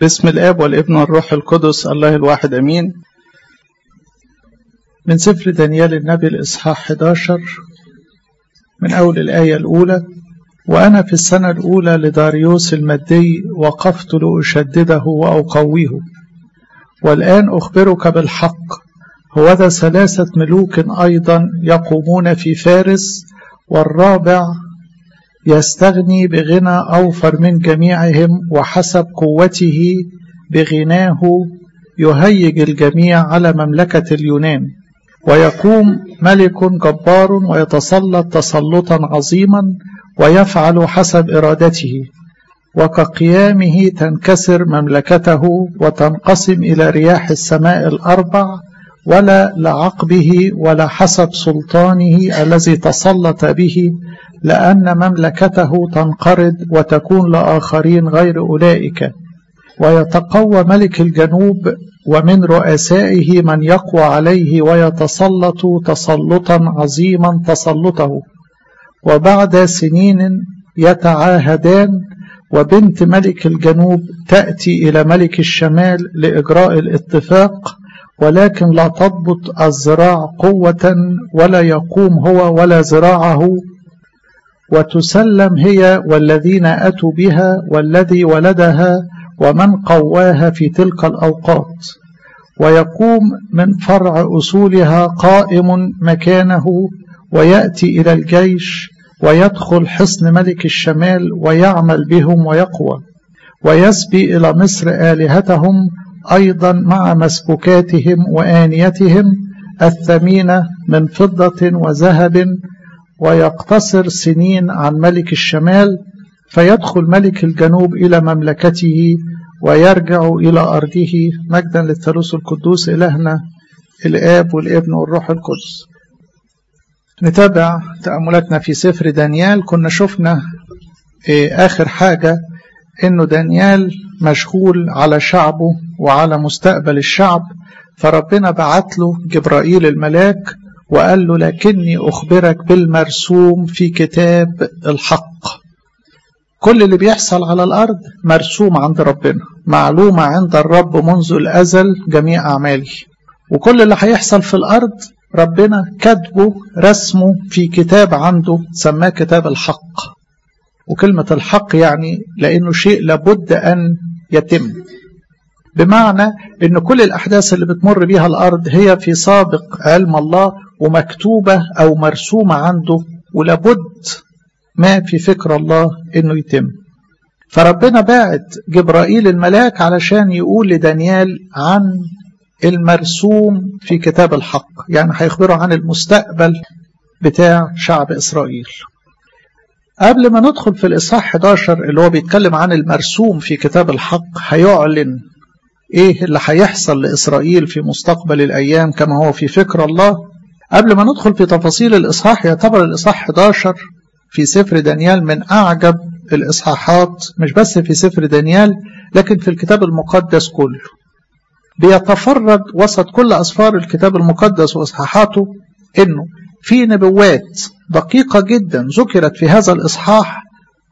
باسم الآب والابن والروح القدس الله الواحد أمين من سفر دانيال النبي الإصحاح 11 من أول الآية الأولى وأنا في السنة الأولى لداريوس المادي وقفت لأشدده وأقويه والآن أخبرك بالحق هوذا ثلاثة ملوك أيضا يقومون في فارس والرابع يستغني بغنى أوفر من جميعهم وحسب قوته بغناه يهيج الجميع على مملكة اليونان ويقوم ملك جبار ويتسلط تسلطا عظيما ويفعل حسب إرادته وكقيامه تنكسر مملكته وتنقسم إلى رياح السماء الأربع ولا لعقبه ولا حسب سلطانه الذي تسلط به لأن مملكته تنقرض وتكون لآخرين غير أولئك ويتقوى ملك الجنوب ومن رؤسائه من يقوى عليه ويتسلط تسلطا عظيما تسلطه وبعد سنين يتعاهدان وبنت ملك الجنوب تأتي إلى ملك الشمال لإجراء الاتفاق ولكن لا تضبط الذراع قوة ولا يقوم هو ولا ذراعه وتسلم هي والذين أتوا بها والذي ولدها ومن قواها في تلك الأوقات ويقوم من فرع أصولها قائم مكانه ويأتي إلى الجيش ويدخل حصن ملك الشمال ويعمل بهم ويقوى ويسبي إلى مصر آلهتهم أيضا مع مسبوكاتهم وآنيتهم الثمينة من فضة وذهب ويقتصر سنين عن ملك الشمال فيدخل ملك الجنوب إلى مملكته ويرجع إلى أرضه مجدا للثالوث القدوس إلهنا الآب والابن والروح القدس نتابع تأملاتنا في سفر دانيال كنا شفنا آخر حاجة إنه دانيال مشغول على شعبه وعلى مستقبل الشعب فربنا بعت له جبرائيل الملاك وقال له لكني أخبرك بالمرسوم في كتاب الحق كل اللي بيحصل على الأرض مرسوم عند ربنا معلومة عند الرب منذ الأزل جميع أعماله وكل اللي هيحصل في الأرض ربنا كاتبه رسمه في كتاب عنده سماه كتاب الحق وكلمة الحق يعني لأنه شيء لابد أن يتم بمعنى أن كل الأحداث اللي بتمر بيها الأرض هي في سابق علم الله ومكتوبة أو مرسومة عنده ولابد ما في فكر الله أنه يتم فربنا باعت جبرائيل الملاك علشان يقول لدانيال عن المرسوم في كتاب الحق يعني هيخبره عن المستقبل بتاع شعب إسرائيل قبل ما ندخل في الإصحاح 11 اللي هو بيتكلم عن المرسوم في كتاب الحق هيعلن إيه اللي هيحصل لإسرائيل في مستقبل الأيام كما هو في فكر الله قبل ما ندخل في تفاصيل الإصحاح يعتبر الإصحاح 11 في سفر دانيال من أعجب الإصحاحات مش بس في سفر دانيال لكن في الكتاب المقدس كله بيتفرد وسط كل أسفار الكتاب المقدس وإصحاحاته إنه في نبوات دقيقة جدا ذكرت في هذا الإصحاح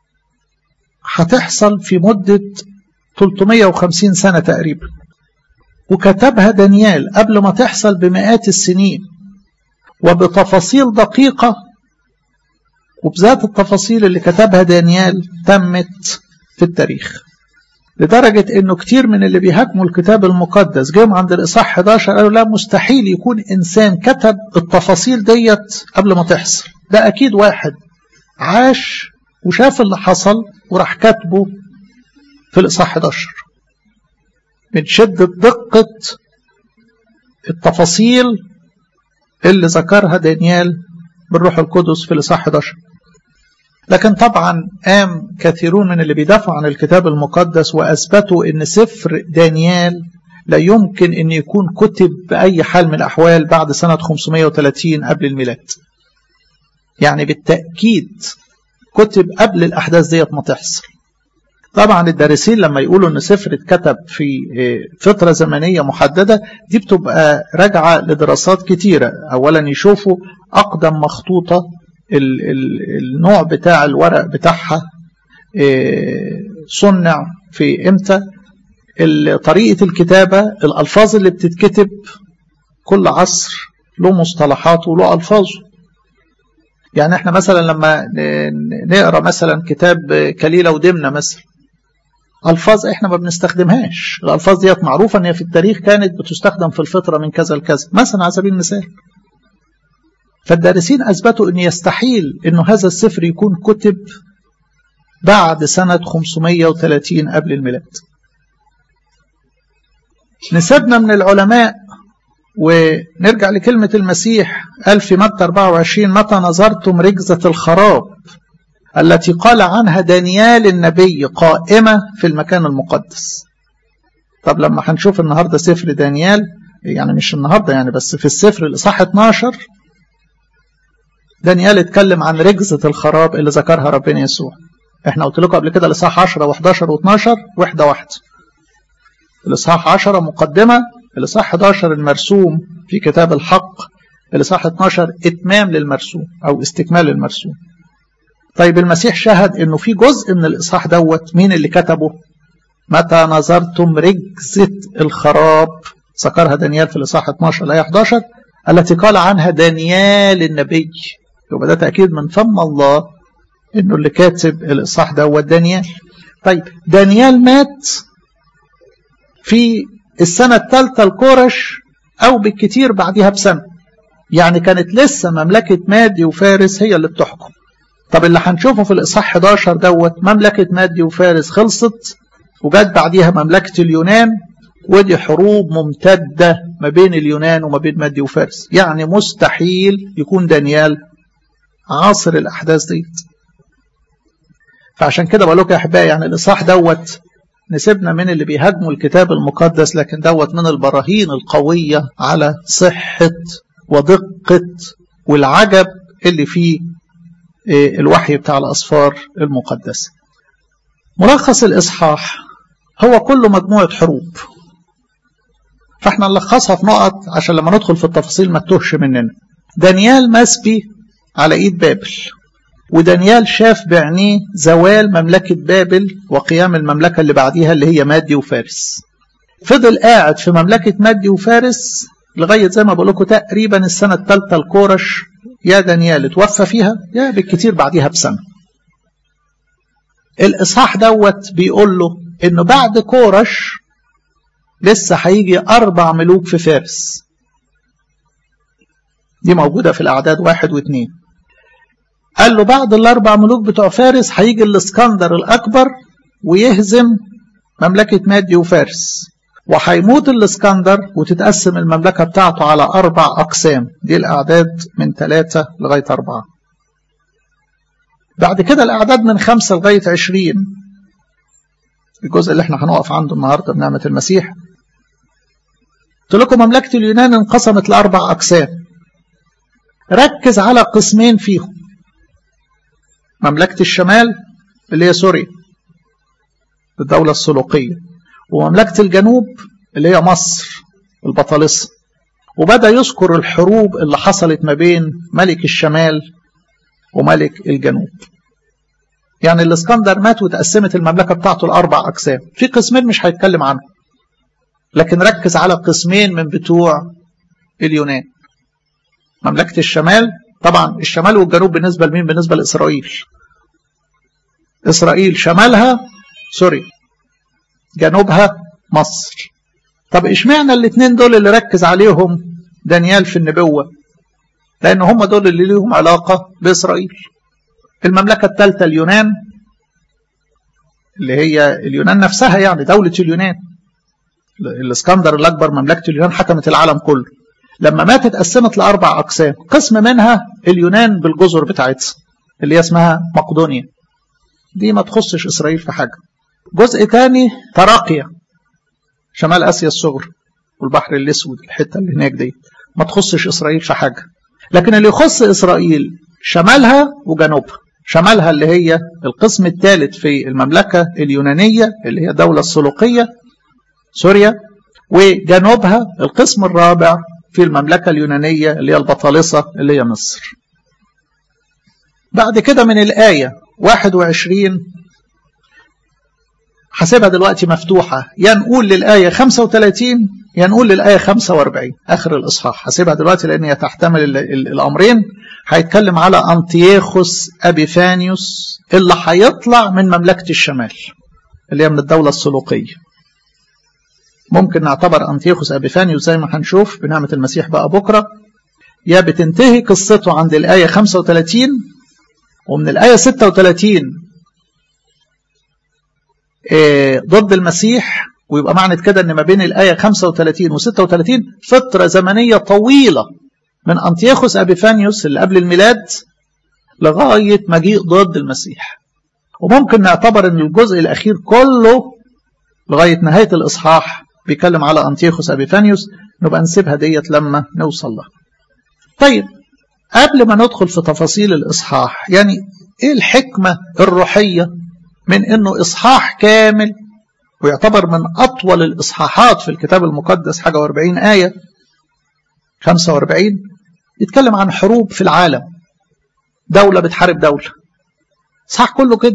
هتحصل في مدة 350 سنة تقريبا وكتبها دانيال قبل ما تحصل بمئات السنين وبتفاصيل دقيقة وبذات التفاصيل اللي كتبها دانيال تمت في التاريخ لدرجة انه كتير من اللي بيهاجموا الكتاب المقدس جم عند الاصحاح 11 قالوا لا مستحيل يكون انسان كتب التفاصيل ديت قبل ما تحصل ده اكيد واحد عاش وشاف اللي حصل وراح كاتبه في الاصحاح 11 من شدة دقة التفاصيل اللي ذكرها دانيال بالروح القدس في الاصحاح 11 لكن طبعا قام كثيرون من اللي بيدافعوا عن الكتاب المقدس واثبتوا ان سفر دانيال لا يمكن ان يكون كتب باي حال من الاحوال بعد سنه 530 قبل الميلاد. يعني بالتاكيد كتب قبل الاحداث ديت ما تحصل. طبعا الدارسين لما يقولوا ان سفر اتكتب في فتره زمنيه محدده دي بتبقى راجعه لدراسات كتيره، اولا يشوفوا اقدم مخطوطه النوع بتاع الورق بتاعها صنع في امتى طريقة الكتابة الألفاظ اللي بتتكتب كل عصر له مصطلحاته وله ألفاظه يعني احنا مثلا لما نقرا مثلا كتاب كليلة ودمنة مثلا ألفاظ احنا ما بنستخدمهاش الألفاظ ديت معروفة ان هي في التاريخ كانت بتستخدم في الفطرة من كذا لكذا مثلا على سبيل المثال فالدارسين أثبتوا أن يستحيل أن هذا السفر يكون كتب بعد سنة 530 قبل الميلاد نسبنا من العلماء ونرجع لكلمة المسيح قال في متى 24 متى نظرتم رجزة الخراب التي قال عنها دانيال النبي قائمة في المكان المقدس طب لما هنشوف النهاردة سفر دانيال يعني مش النهاردة يعني بس في السفر الإصحاح 12 دانيال اتكلم عن رجزة الخراب اللي ذكرها ربنا يسوع احنا قلت لكم قبل كده الإصحاح 10 و11 و12 وحدة واحدة الإصحاح 10 مقدمة الإصحاح 11 المرسوم في كتاب الحق الإصحاح 12 إتمام للمرسوم أو استكمال للمرسوم طيب المسيح شهد انه في جزء من الاصحاح دوت مين اللي كتبه متى نظرتم رجزة الخراب ذكرها دانيال في الاصحاح 12 الايه 11 التي قال عنها دانيال النبي يبقى ده تاكيد من فم الله انه اللي كاتب الاصحاح دوت دانيال طيب دانيال مات في السنه الثالثه لكورش او بالكثير بعدها بسنه يعني كانت لسه مملكه مادي وفارس هي اللي بتحكم طب اللي هنشوفه في الإصحاح 11 دوت مملكة مادي وفارس خلصت وجت بعديها مملكة اليونان ودي حروب ممتدة ما بين اليونان وما بين مادي وفارس يعني مستحيل يكون دانيال عاصر الأحداث ديت فعشان كده بقول لكم يا أحبائي يعني الإصحاح دوت نسيبنا من اللي بيهاجموا الكتاب المقدس لكن دوت من البراهين القوية على صحة ودقة والعجب اللي فيه الوحي بتاع الأصفار المقدسة ملخص الإصحاح هو كله مجموعة حروب فاحنا نلخصها في نقط عشان لما ندخل في التفاصيل ما تتوهش مننا دانيال مسبي على ايد بابل ودانيال شاف بعينيه زوال مملكة بابل وقيام المملكة اللي بعديها اللي هي مادي وفارس فضل قاعد في مملكة مادي وفارس لغاية زي ما بقول لكم تقريبا السنة الثالثة الكورش يا دانيال اتوفى فيها يا بالكتير بعديها بسنة الإصحاح دوت بيقول له إنه بعد كورش لسه هيجي أربع ملوك في فارس دي موجودة في الأعداد واحد واثنين قال له بعد الأربع ملوك بتوع فارس هيجي الإسكندر الأكبر ويهزم مملكة مادي وفارس وهيموت الاسكندر وتتقسم المملكة بتاعته على أربع أقسام دي الأعداد من ثلاثة لغاية أربعة بعد كده الأعداد من خمسة لغاية عشرين الجزء اللي احنا هنقف عنده النهاردة بنعمة المسيح قلت لكم مملكة اليونان انقسمت لأربع أقسام ركز على قسمين فيهم مملكة الشمال اللي هي سوريا الدولة السلوقية ومملكة الجنوب اللي هي مصر البطالسة وبدأ يذكر الحروب اللي حصلت ما بين ملك الشمال وملك الجنوب يعني الاسكندر مات وتقسمت المملكة بتاعته لأربع أقسام في قسمين مش هيتكلم عنهم لكن ركز على قسمين من بتوع اليونان مملكة الشمال طبعا الشمال والجنوب بالنسبة لمين بالنسبة لإسرائيل إسرائيل شمالها سوريا جنوبها مصر طب اشمعنى الاثنين دول اللي ركز عليهم دانيال في النبوة لأن هم دول اللي ليهم علاقة بإسرائيل المملكة الثالثة اليونان اللي هي اليونان نفسها يعني دولة اليونان الاسكندر الأكبر مملكة اليونان حكمت العالم كله لما ماتت قسمت لأربع أقسام قسم منها اليونان بالجزر بتاعتها اللي هي اسمها مقدونيا دي ما تخصش إسرائيل في حاجة جزء تاني تراقيا شمال آسيا الصغرى والبحر الأسود الحتة اللي هناك دي ما تخصش إسرائيل في حاجة لكن اللي يخص إسرائيل شمالها وجنوبها شمالها اللي هي القسم الثالث في المملكة اليونانية اللي هي الدولة السلوقية سوريا وجنوبها القسم الرابع في المملكة اليونانية اللي هي البطالسة اللي هي مصر بعد كده من الآية 21 حاسبها دلوقتي مفتوحة يا نقول للآية 35 يا نقول للآية 45 آخر الإصحاح حاسبها دلوقتي لأن هي تحتمل ال ال الأمرين هيتكلم على أنتياخوس أبيفانيوس اللي هيطلع من مملكة الشمال اللي هي من الدولة السلوقية ممكن نعتبر أنتيوخوس أبيفانيوس زي ما هنشوف بنعمة المسيح بقى بكرة يا بتنتهي قصته عند الآية 35 ومن الآية 36 ضد المسيح ويبقى معنى كده ان ما بين الآية 35 و 36 فترة زمنية طويلة من أنتيوخوس أبيفانيوس اللي قبل الميلاد لغاية مجيء ضد المسيح وممكن نعتبر ان الجزء الأخير كله لغاية نهاية الإصحاح بيتكلم على أنتيوخوس أبيفانيوس نبقى نسيبها ديت لما نوصل لها طيب قبل ما ندخل في تفاصيل الإصحاح يعني إيه الحكمة الروحية من إنه إصحاح كامل ويعتبر من أطول الإصحاحات في الكتاب المقدس حاجة واربعين آية 45 يتكلم عن حروب في العالم دولة بتحارب دولة صح كله كده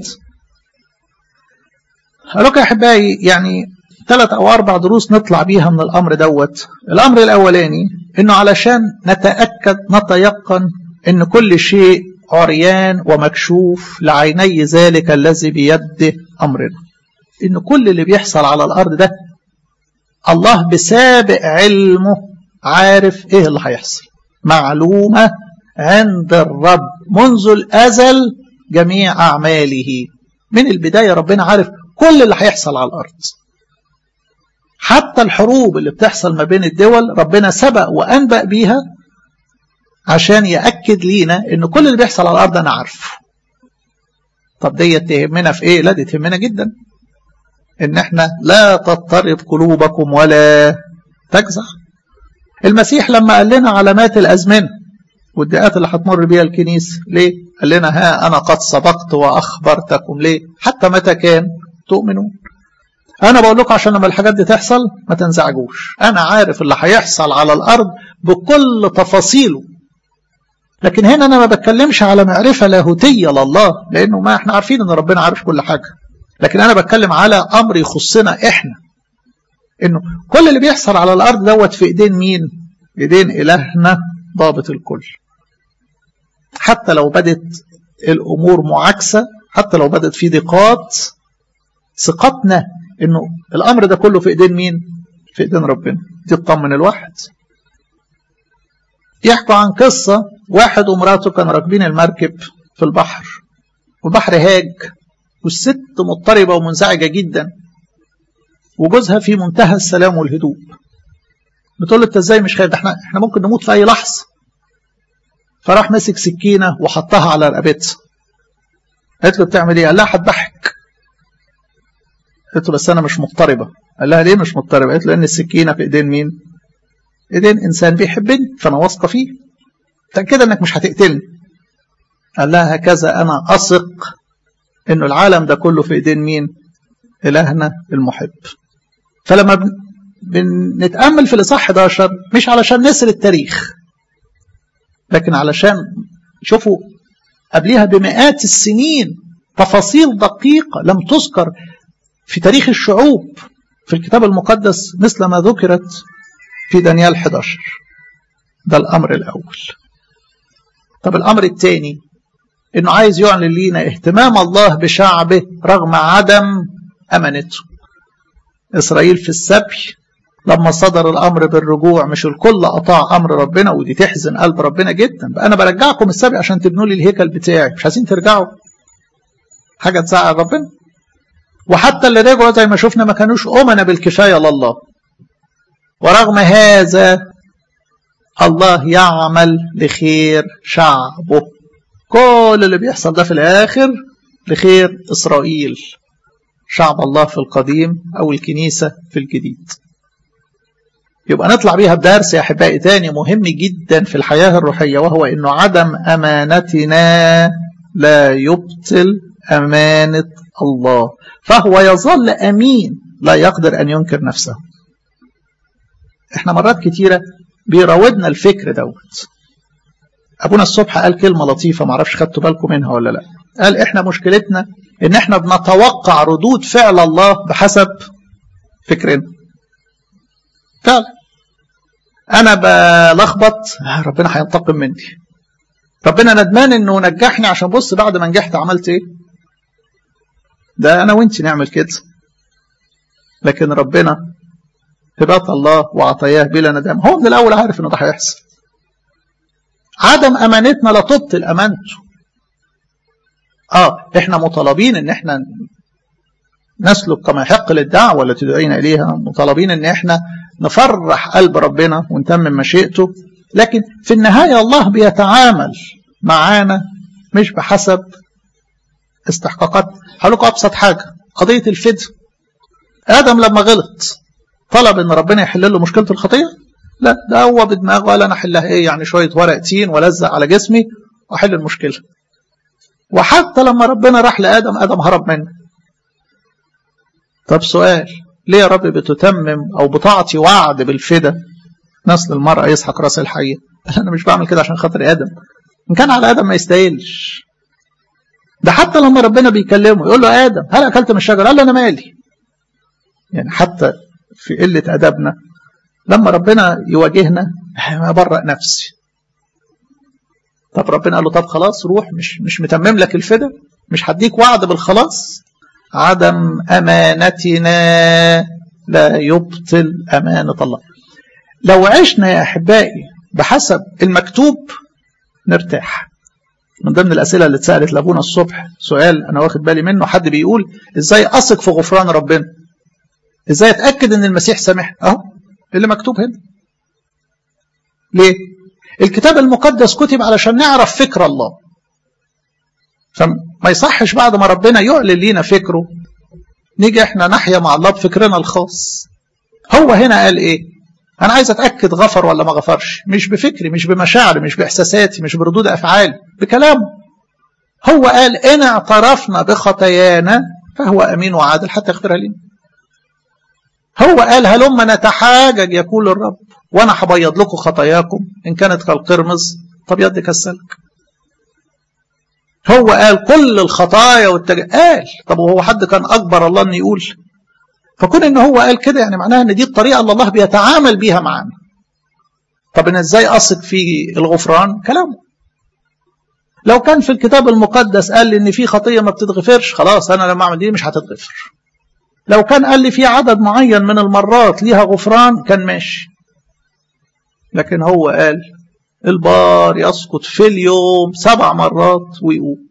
لك يا أحبائي يعني ثلاث أو أربع دروس نطلع بيها من الأمر دوت الأمر الأولاني إنه علشان نتأكد نتيقن إن كل شيء عريان ومكشوف لعيني ذلك الذي بيده أمرنا إن كل اللي بيحصل على الأرض ده الله بسابق علمه عارف إيه اللي هيحصل معلومة عند الرب منذ الأزل جميع أعماله من البداية ربنا عارف كل اللي هيحصل على الأرض حتى الحروب اللي بتحصل ما بين الدول ربنا سبق وأنبأ بيها عشان يأكد لينا إن كل اللي بيحصل على الأرض أنا عارفه طب دي تهمنا في إيه؟ لا دي تهمنا جدا إن إحنا لا تضطرب قلوبكم ولا تجزع المسيح لما قال لنا علامات الأزمنة والدقات اللي هتمر بيها الكنيسة ليه؟ قال لنا ها أنا قد سبقت وأخبرتكم ليه؟ حتى متى كان تؤمنون أنا بقول لكم عشان لما الحاجات دي تحصل ما تنزعجوش أنا عارف اللي هيحصل على الأرض بكل تفاصيله لكن هنا أنا ما بتكلمش على معرفة لاهوتية لله لأنه ما احنا عارفين أن ربنا عارف كل حاجة لكن أنا بتكلم على أمر يخصنا إحنا إنه كل اللي بيحصل على الأرض دوت في إيدين مين؟ إيدين إلهنا ضابط الكل حتى لو بدت الأمور معاكسة حتى لو بدت في ضيقات ثقتنا انه الامر ده كله في ايدين مين في ايدين ربنا دي تطمن الواحد يحكوا عن قصة واحد ومراته كانوا راكبين المركب في البحر والبحر هاج والست مضطربة ومنزعجة جدا وجوزها في منتهى السلام والهدوء بتقول له انت ازاي مش خايف احنا احنا ممكن نموت في اي لحظه فراح مسك سكينه وحطها على رقبتها قالت له بتعمل ايه؟ قال لها هتضحك قالت له بس انا مش مضطربه قال لها ليه مش مضطربه؟ قالت له لان السكينه في ايدين مين؟ ايدين انسان بيحبني فانا واثقه فيه تاكد انك مش هتقتلني قال لها هكذا انا اثق انه العالم ده كله في ايدين مين؟ الهنا المحب فلما بنتامل في الاصحاح 11 مش علشان نسر التاريخ لكن علشان شوفوا قبلها بمئات السنين تفاصيل دقيقة لم تذكر في تاريخ الشعوب في الكتاب المقدس مثل ما ذكرت في دانيال 11 ده الأمر الأول طب الأمر الثاني إنه عايز يعلن لينا اهتمام الله بشعبه رغم عدم أمانته إسرائيل في السبي لما صدر الامر بالرجوع مش الكل اطاع امر ربنا ودي تحزن قلب ربنا جدا بقى انا برجعكم السبع عشان تبنوا لي الهيكل بتاعي مش عايزين ترجعوا حاجه تزعل ربنا وحتى اللي رجعوا زي ما شفنا ما كانوش امنا بالكفايه لله ورغم هذا الله يعمل لخير شعبه كل اللي بيحصل ده في الاخر لخير اسرائيل شعب الله في القديم او الكنيسه في الجديد يبقى نطلع بيها بدرس يا احبائي تاني مهم جدا في الحياه الروحيه وهو انه عدم امانتنا لا يبطل امانه الله فهو يظل امين لا يقدر ان ينكر نفسه احنا مرات كتيره بيراودنا الفكر دوت ابونا الصبح قال كلمه لطيفه معرفش خدتوا بالكم منها ولا لا قال احنا مشكلتنا ان احنا بنتوقع ردود فعل الله بحسب فكرنا فعلا انا بلخبط ربنا هينتقم مني ربنا ندمان انه نجحني عشان بص بعد ما نجحت عملت ايه ده انا وانت نعمل كده لكن ربنا هبات الله وعطاياه بلا ندم هو من الاول عارف انه ده هيحصل عدم امانتنا لا تبطل امانته اه احنا مطالبين ان احنا نسلك كما يحق للدعوه التي دعينا اليها مطالبين ان احنا نفرح قلب ربنا ونتمم مشيئته لكن في النهايه الله بيتعامل معانا مش بحسب استحقاقات هقول لكم ابسط حاجه قضيه الفدء ادم لما غلط طلب ان ربنا يحل له مشكله الخطيه لا ده هو بدماغه قال انا احلها ايه يعني شويه ورق تين والزق على جسمي واحل المشكله وحتى لما ربنا راح لادم ادم هرب منه طب سؤال ليه يا رب بتتمم او بتعطي وعد بالفدا نسل المرأة يسحق راس الحية انا مش بعمل كده عشان خاطر ادم ان كان على ادم ما يستاهلش ده حتى لما ربنا بيكلمه يقول له ادم هل اكلت من الشجره قال له انا مالي يعني حتى في قله ادبنا لما ربنا يواجهنا ابرأ نفسي طب ربنا قال له طب خلاص روح مش مش متمم لك الفدا مش هديك وعد بالخلاص عدم امانتنا لا يبطل امانه الله لو عشنا يا احبائي بحسب المكتوب نرتاح من ضمن الاسئله اللي اتسالت لابونا الصبح سؤال انا واخد بالي منه حد بيقول ازاي اثق في غفران ربنا ازاي اتاكد ان المسيح سامح اهو اللي مكتوب هنا ليه الكتاب المقدس كتب علشان نعرف فكر الله فما يصحش بعد ما ربنا يعلن لينا فكره نيجي احنا نحيا مع الله بفكرنا الخاص هو هنا قال ايه انا عايز اتاكد غفر ولا ما غفرش مش بفكري مش بمشاعري مش باحساساتي مش بردود افعالي بكلامه هو قال ان اعترفنا بخطايانا فهو امين وعادل حتى يغفرها لنا هو قال هلما نتحاجج يقول الرب وانا هبيض لكم خطاياكم ان كانت كالقرمز فبيض كالسلك هو قال كل الخطايا والتج... قال طب وهو حد كان اكبر الله ان يقول فكون ان هو قال كده يعني معناها ان دي الطريقه اللي الله بيتعامل بيها معانا طب انا ازاي اثق في الغفران كلامه لو كان في الكتاب المقدس قال لي ان في خطيه ما بتتغفرش خلاص انا لما اعمل دي مش هتتغفر لو كان قال لي في عدد معين من المرات ليها غفران كان ماشي لكن هو قال البار يسقط في اليوم سبع مرات ويقوم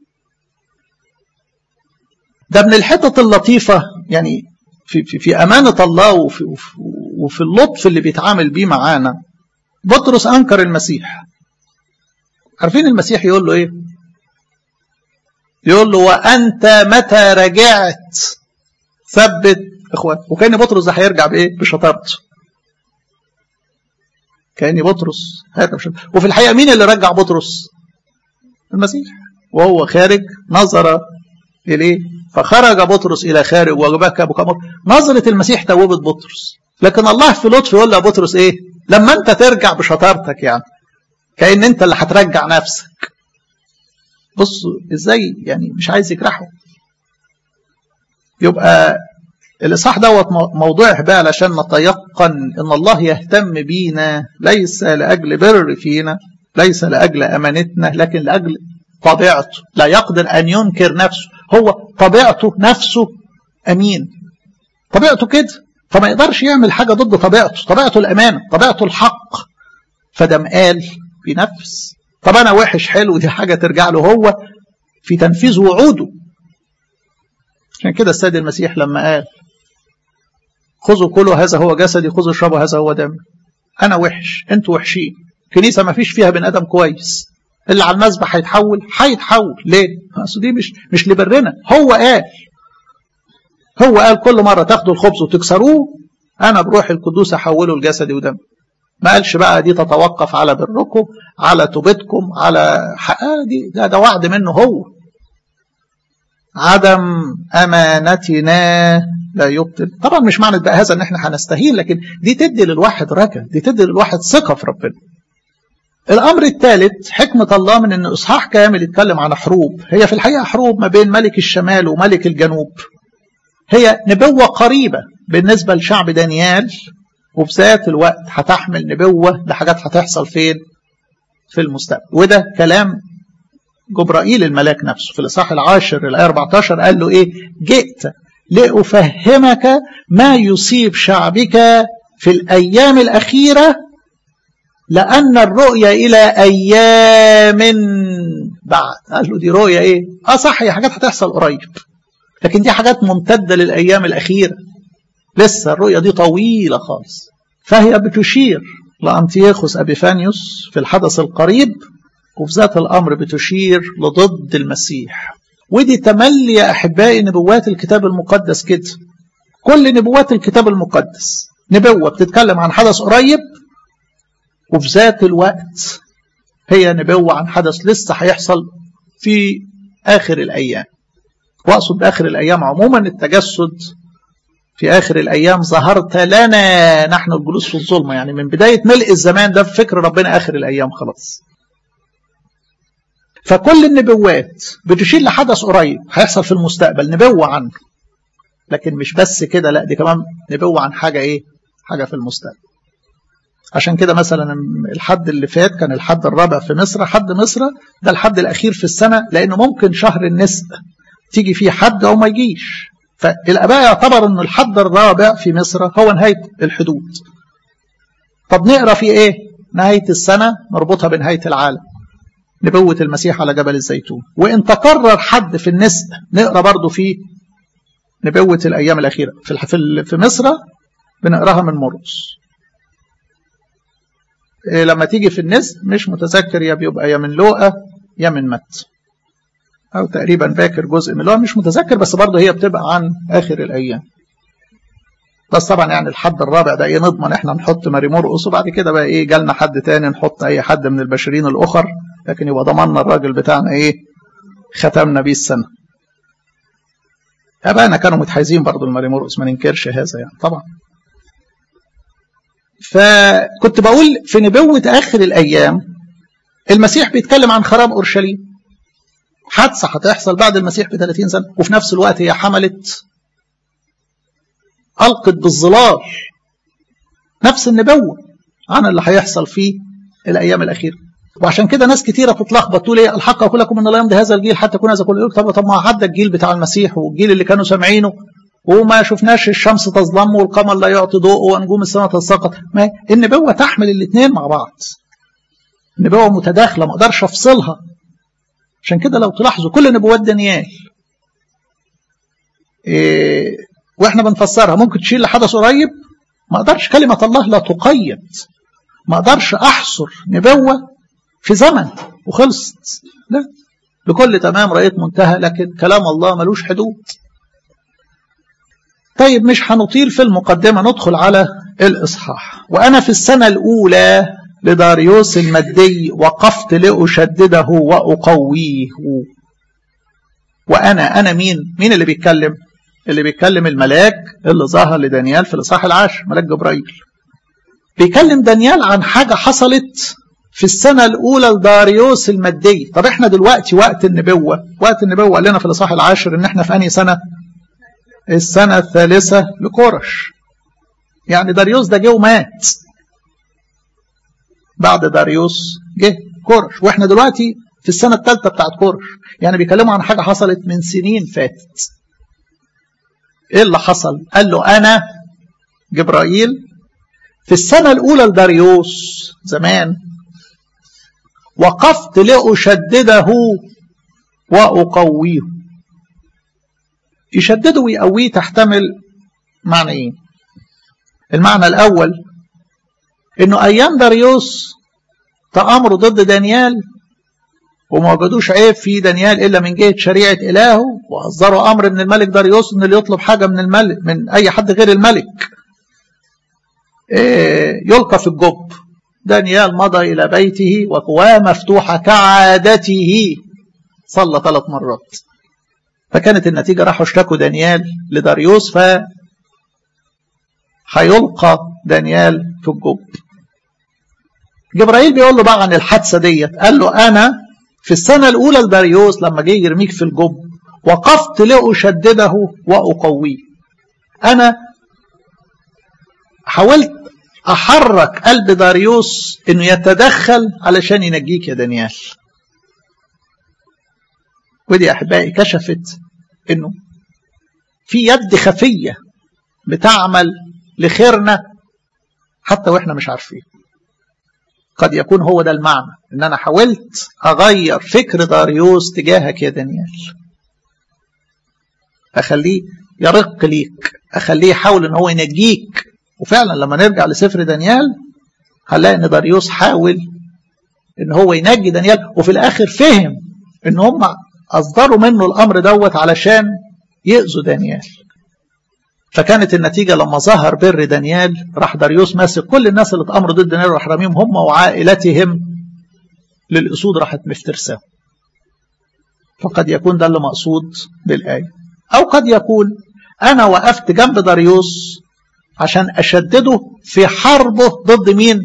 ده من الحتت اللطيفة يعني في, في, في أمانة الله وفي, وفي اللطف اللي بيتعامل بيه معانا بطرس أنكر المسيح عارفين المسيح يقول له إيه يقول له وأنت متى رجعت ثبت إخوان وكان بطرس ده هيرجع بإيه بشطارته كأني بطرس هيرجع بشطارته وفي الحقيقة مين اللي رجع بطرس المسيح وهو خارج نظر إليه فخرج بطرس إلى خارج وبكى بكى نظرة المسيح توبت بطرس لكن الله في لطف يقول له بطرس إيه لما أنت ترجع بشطارتك يعني كأن أنت اللي هترجع نفسك بصوا إزاي يعني مش عايز يجرحه يبقى الإصحاح دوت موضوع بقى علشان نتيقن إن الله يهتم بينا ليس لأجل بر فينا ليس لأجل أمانتنا لكن لأجل طبيعته لا يقدر أن ينكر نفسه هو طبيعته نفسه أمين طبيعته كده فما يقدرش يعمل حاجة ضد طبيعته طبيعته الأمانة طبيعته الحق فدم قال بنفس طب أنا وحش حلو دي حاجة ترجع له هو في تنفيذ وعوده عشان كده السيد المسيح لما قال خذوا كلوا هذا هو جسدي خذوا اشربوا هذا هو دمي انا وحش انتوا وحشين كنيسه ما فيش فيها بني ادم كويس اللي على المذبح هيتحول هيتحول ليه اصل دي مش مش لبرنا هو قال هو قال كل مره تاخدوا الخبز وتكسروه انا بروح القدوس احوله لجسدي ودمي ما قالش بقى دي تتوقف على بركم على توبتكم على حقها دي ده, ده وعد منه هو عدم امانتنا لا يبطل طبعا مش معنى بقى هذا ان احنا هنستهين لكن دي تدي للواحد رجا دي تدي للواحد ثقه في ربنا الأمر الثالث حكمة الله من أن إصحاح كامل يتكلم عن حروب هي في الحقيقة حروب ما بين ملك الشمال وملك الجنوب هي نبوة قريبة بالنسبة لشعب دانيال وفي ذات الوقت هتحمل نبوة لحاجات هتحصل فين في المستقبل وده كلام جبرائيل الملاك نفسه في الإصحاح العاشر الآية 14 قال له إيه جئت لأفهمك ما يصيب شعبك في الأيام الأخيرة لأن الرؤية إلى أيام بعد قال له دي رؤية إيه آه صح هي حاجات هتحصل قريب لكن دي حاجات ممتدة للأيام الأخيرة لسه الرؤية دي طويلة خالص فهي بتشير لأنتياخوس أبيفانيوس في الحدث القريب وفي ذات الأمر بتشير لضد المسيح ودي تملي يا أحبائي نبوات الكتاب المقدس كده كل نبوات الكتاب المقدس نبوة بتتكلم عن حدث قريب وفي ذات الوقت هي نبوة عن حدث لسه هيحصل في آخر الأيام وأقصد بآخر الأيام عموما التجسد في آخر الأيام ظهرت لنا نحن الجلوس في الظلمة يعني من بداية ملء الزمان ده في فكر ربنا آخر الأيام خلاص فكل النبوات بتشير لحدث قريب هيحصل في المستقبل نبوة عنه لكن مش بس كده لا دي كمان نبوة عن حاجة ايه حاجة في المستقبل عشان كده مثلا الحد اللي فات كان الحد الرابع في مصر حد مصر ده الحد الأخير في السنة لأنه ممكن شهر النسق تيجي فيه حد أو ما يجيش فالآباء يعتبر أن الحد الرابع في مصر هو نهاية الحدود طب نقرأ في إيه نهاية السنة نربطها بنهاية العالم نبوة المسيح على جبل الزيتون وإن تكرر حد في النسق نقرأ برضه في نبوة الأيام الأخيرة في في مصر بنقراها من مرقس إيه لما تيجي في النسق مش متذكر يا بيبقى يا من لوقا يا من مت أو تقريبا باكر جزء من لوقا مش متذكر بس برضه هي بتبقى عن آخر الأيام بس طبعا يعني الحد الرابع ده ايه نضمن احنا نحط ماري مرقس وبعد كده بقى ايه جالنا حد تاني نحط اي حد من البشرين الاخر لكن يبقى ضمننا الراجل بتاعنا ايه ختمنا بيه السنه ابائنا كانوا متحيزين برضه الماري مرقس ما ننكرش هذا يعني طبعا فكنت بقول في نبوة آخر الأيام المسيح بيتكلم عن خراب أورشليم حادثة هتحصل بعد المسيح ب 30 سنة وفي نفس الوقت هي حملت ألقت بالظلال نفس النبوة عن اللي هيحصل في الأيام الأخيرة وعشان كده ناس كتيرة تتلخبط تقول ايه الحق أقول لكم إن لا يمضي هذا الجيل حتى يكون هذا كله طب طب ما عدى الجيل بتاع المسيح والجيل اللي كانوا سامعينه وما شفناش الشمس تظلم والقمر لا يعطي ضوء ونجوم السماء تتساقط ما النبوة تحمل الاثنين مع بعض النبوة متداخلة ما اقدرش افصلها عشان كده لو تلاحظوا كل نبوات دانيال إيه واحنا بنفسرها ممكن تشيل لحدث قريب ما اقدرش كلمة الله لا تقيد ما اقدرش احصر نبوة في زمن وخلصت لا لكل تمام رأيت منتهى لكن كلام الله ملوش حدود طيب مش هنطيل في المقدمة ندخل على الإصحاح وأنا في السنة الأولى لداريوس المادي وقفت لأشدده وأقويه وأنا أنا مين مين اللي بيتكلم اللي بيتكلم الملاك اللي ظهر لدانيال في الإصحاح العاشر ملاك جبرائيل بيكلم دانيال عن حاجة حصلت في السنة الأولى لداريوس المادي طب احنا دلوقتي وقت النبوة وقت النبوة قال لنا في الإصحاح العاشر إن احنا في أنهي سنة السنة الثالثة لكورش يعني داريوس ده جه ومات بعد داريوس جه كورش واحنا دلوقتي في السنة الثالثة بتاعت كورش يعني بيكلموا عن حاجة حصلت من سنين فاتت ايه اللي حصل قال له انا جبرائيل في السنة الاولى لداريوس زمان وقفت لأشدده وأقويه يشدده ويقويه تحتمل معنى ايه المعنى الاول انه ايام داريوس تامروا ضد دانيال وما وجدوش عيب في دانيال الا من جهه شريعه الهه واصدروا امر من الملك داريوس ان اللي يطلب حاجه من الملك من اي حد غير الملك إيه يلقى في الجب دانيال مضى الى بيته وقواه مفتوحه كعادته صلى ثلاث مرات فكانت النتيجة راحوا اشتكوا دانيال لداريوس ف هيلقى دانيال في الجب جبرائيل بيقول له بقى عن الحادثة ديت قال له أنا في السنة الأولى لداريوس لما جه يرميك في الجب وقفت لأشدده وأقويه أنا حاولت أحرك قلب داريوس إنه يتدخل علشان ينجيك يا دانيال ودي أحبائي كشفت إنه في يد خفية بتعمل لخيرنا حتى وإحنا مش عارفين قد يكون هو ده المعنى إن أنا حاولت أغير فكر داريوس تجاهك يا دانيال أخليه يرق ليك أخليه يحاول إن هو ينجيك وفعلا لما نرجع لسفر دانيال هنلاقي ان داريوس حاول ان هو ينجي دانيال وفي الاخر فهم ان هم اصدروا منه الامر دوت علشان يأذوا دانيال فكانت النتيجة لما ظهر بر دانيال راح داريوس ماسك كل الناس اللي اتأمروا ضد دانيال راح راميهم هم وعائلتهم للأسود راحت مفترسة فقد يكون ده اللي مقصود بالآية أو قد يكون أنا وقفت جنب داريوس عشان أشدده في حربه ضد مين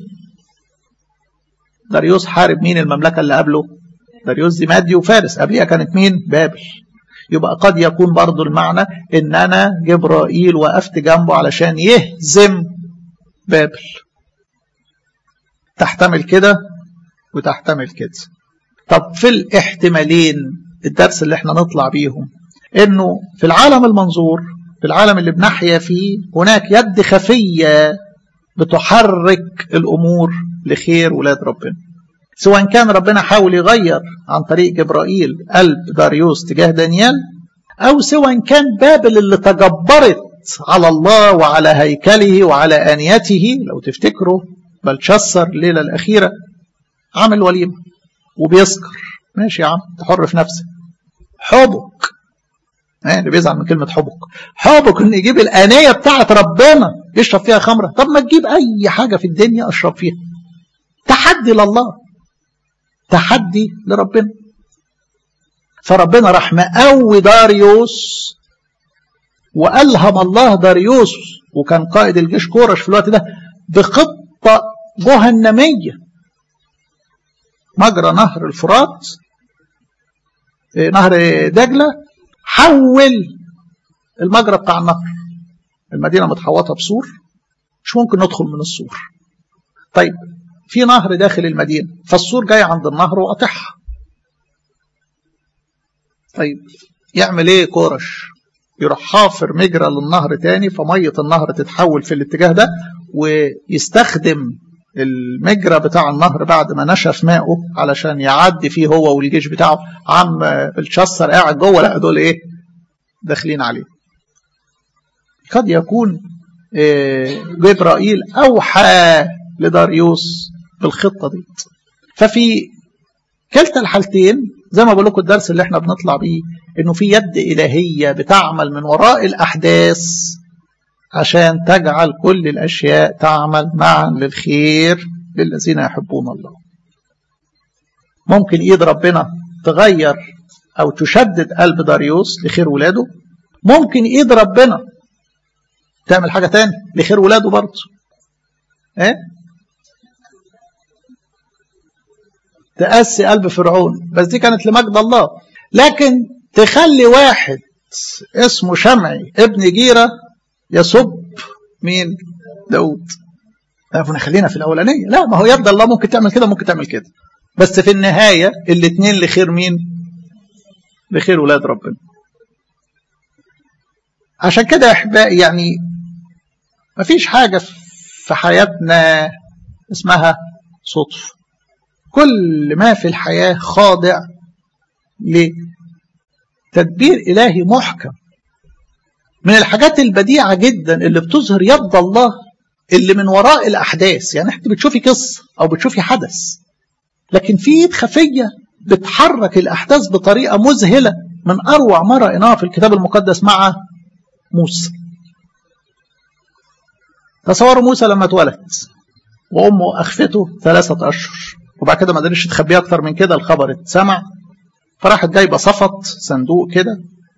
داريوس حارب مين المملكة اللي قبله داريوس دي مادي وفارس قبلها كانت مين بابل يبقى قد يكون برضو المعنى ان انا جبرائيل وقفت جنبه علشان يهزم بابل تحتمل كده وتحتمل كده طب في الاحتمالين الدرس اللي احنا نطلع بيهم انه في العالم المنظور في العالم اللي بنحيا فيه هناك يد خفية بتحرك الأمور لخير ولاد ربنا سواء كان ربنا حاول يغير عن طريق جبرائيل قلب داريوس تجاه دانيال أو سواء كان بابل اللي تجبرت على الله وعلى هيكله وعلى آنيته لو تفتكروا بلشسر الليلة الأخيرة عمل وليمة وبيسكر ماشي يا عم تحر في نفسك حبك يعني اللي بيزعل من كلمة حبك حبك ان يجيب الآنية بتاعت ربنا يشرب فيها خمرة طب ما تجيب أي حاجة في الدنيا أشرب فيها تحدي لله تحدي لربنا فربنا راح مقوي داريوس وألهم الله داريوس وكان قائد الجيش كورش في الوقت ده بخطة جهنمية مجرى نهر الفرات نهر دجلة حول المجرى بتاع النهر المدينة متحوطة بسور مش ممكن ندخل من السور طيب في نهر داخل المدينة فالسور جاي عند النهر وقطعها طيب يعمل ايه كورش يروح حافر مجرى للنهر تاني فمية النهر تتحول في الاتجاه ده ويستخدم المجرى بتاع النهر بعد ما نشف ماءه علشان يعدي فيه هو والجيش بتاعه عم الشصر قاعد جوه لا دول ايه داخلين عليه قد يكون جبرائيل اوحى لداريوس بالخطه دي ففي كلتا الحالتين زي ما بقول لكم الدرس اللي احنا بنطلع بيه انه في يد الهيه بتعمل من وراء الاحداث عشان تجعل كل الأشياء تعمل معا للخير للذين يحبون الله ممكن إيد ربنا تغير أو تشدد قلب داريوس لخير ولاده ممكن إيد ربنا تعمل حاجة تاني لخير ولاده برضه إيه؟ تأسي قلب فرعون بس دي كانت لمجد الله لكن تخلي واحد اسمه شمعي ابن جيرة يسب مين داود احنا خلينا في الاولانيه لا ما هو يد الله ممكن تعمل كده ممكن تعمل كده بس في النهايه الاثنين لخير مين لخير ولاد ربنا عشان كده يا احبائي يعني ما فيش حاجه في حياتنا اسمها صدف كل ما في الحياه خاضع لتدبير الهي محكم من الحاجات البديعة جدا اللي بتظهر يد الله اللي من وراء الأحداث يعني انت بتشوفي قصة أو بتشوفي حدث لكن في ايد خفية بتحرك الأحداث بطريقة مذهلة من أروع ما رأيناها في الكتاب المقدس مع موسى تصوروا موسى لما اتولد وأمه أخفته ثلاثة أشهر وبعد كده ما قدرش تخبيه أكتر من كده الخبر اتسمع فراحت جايبة صفت صندوق كده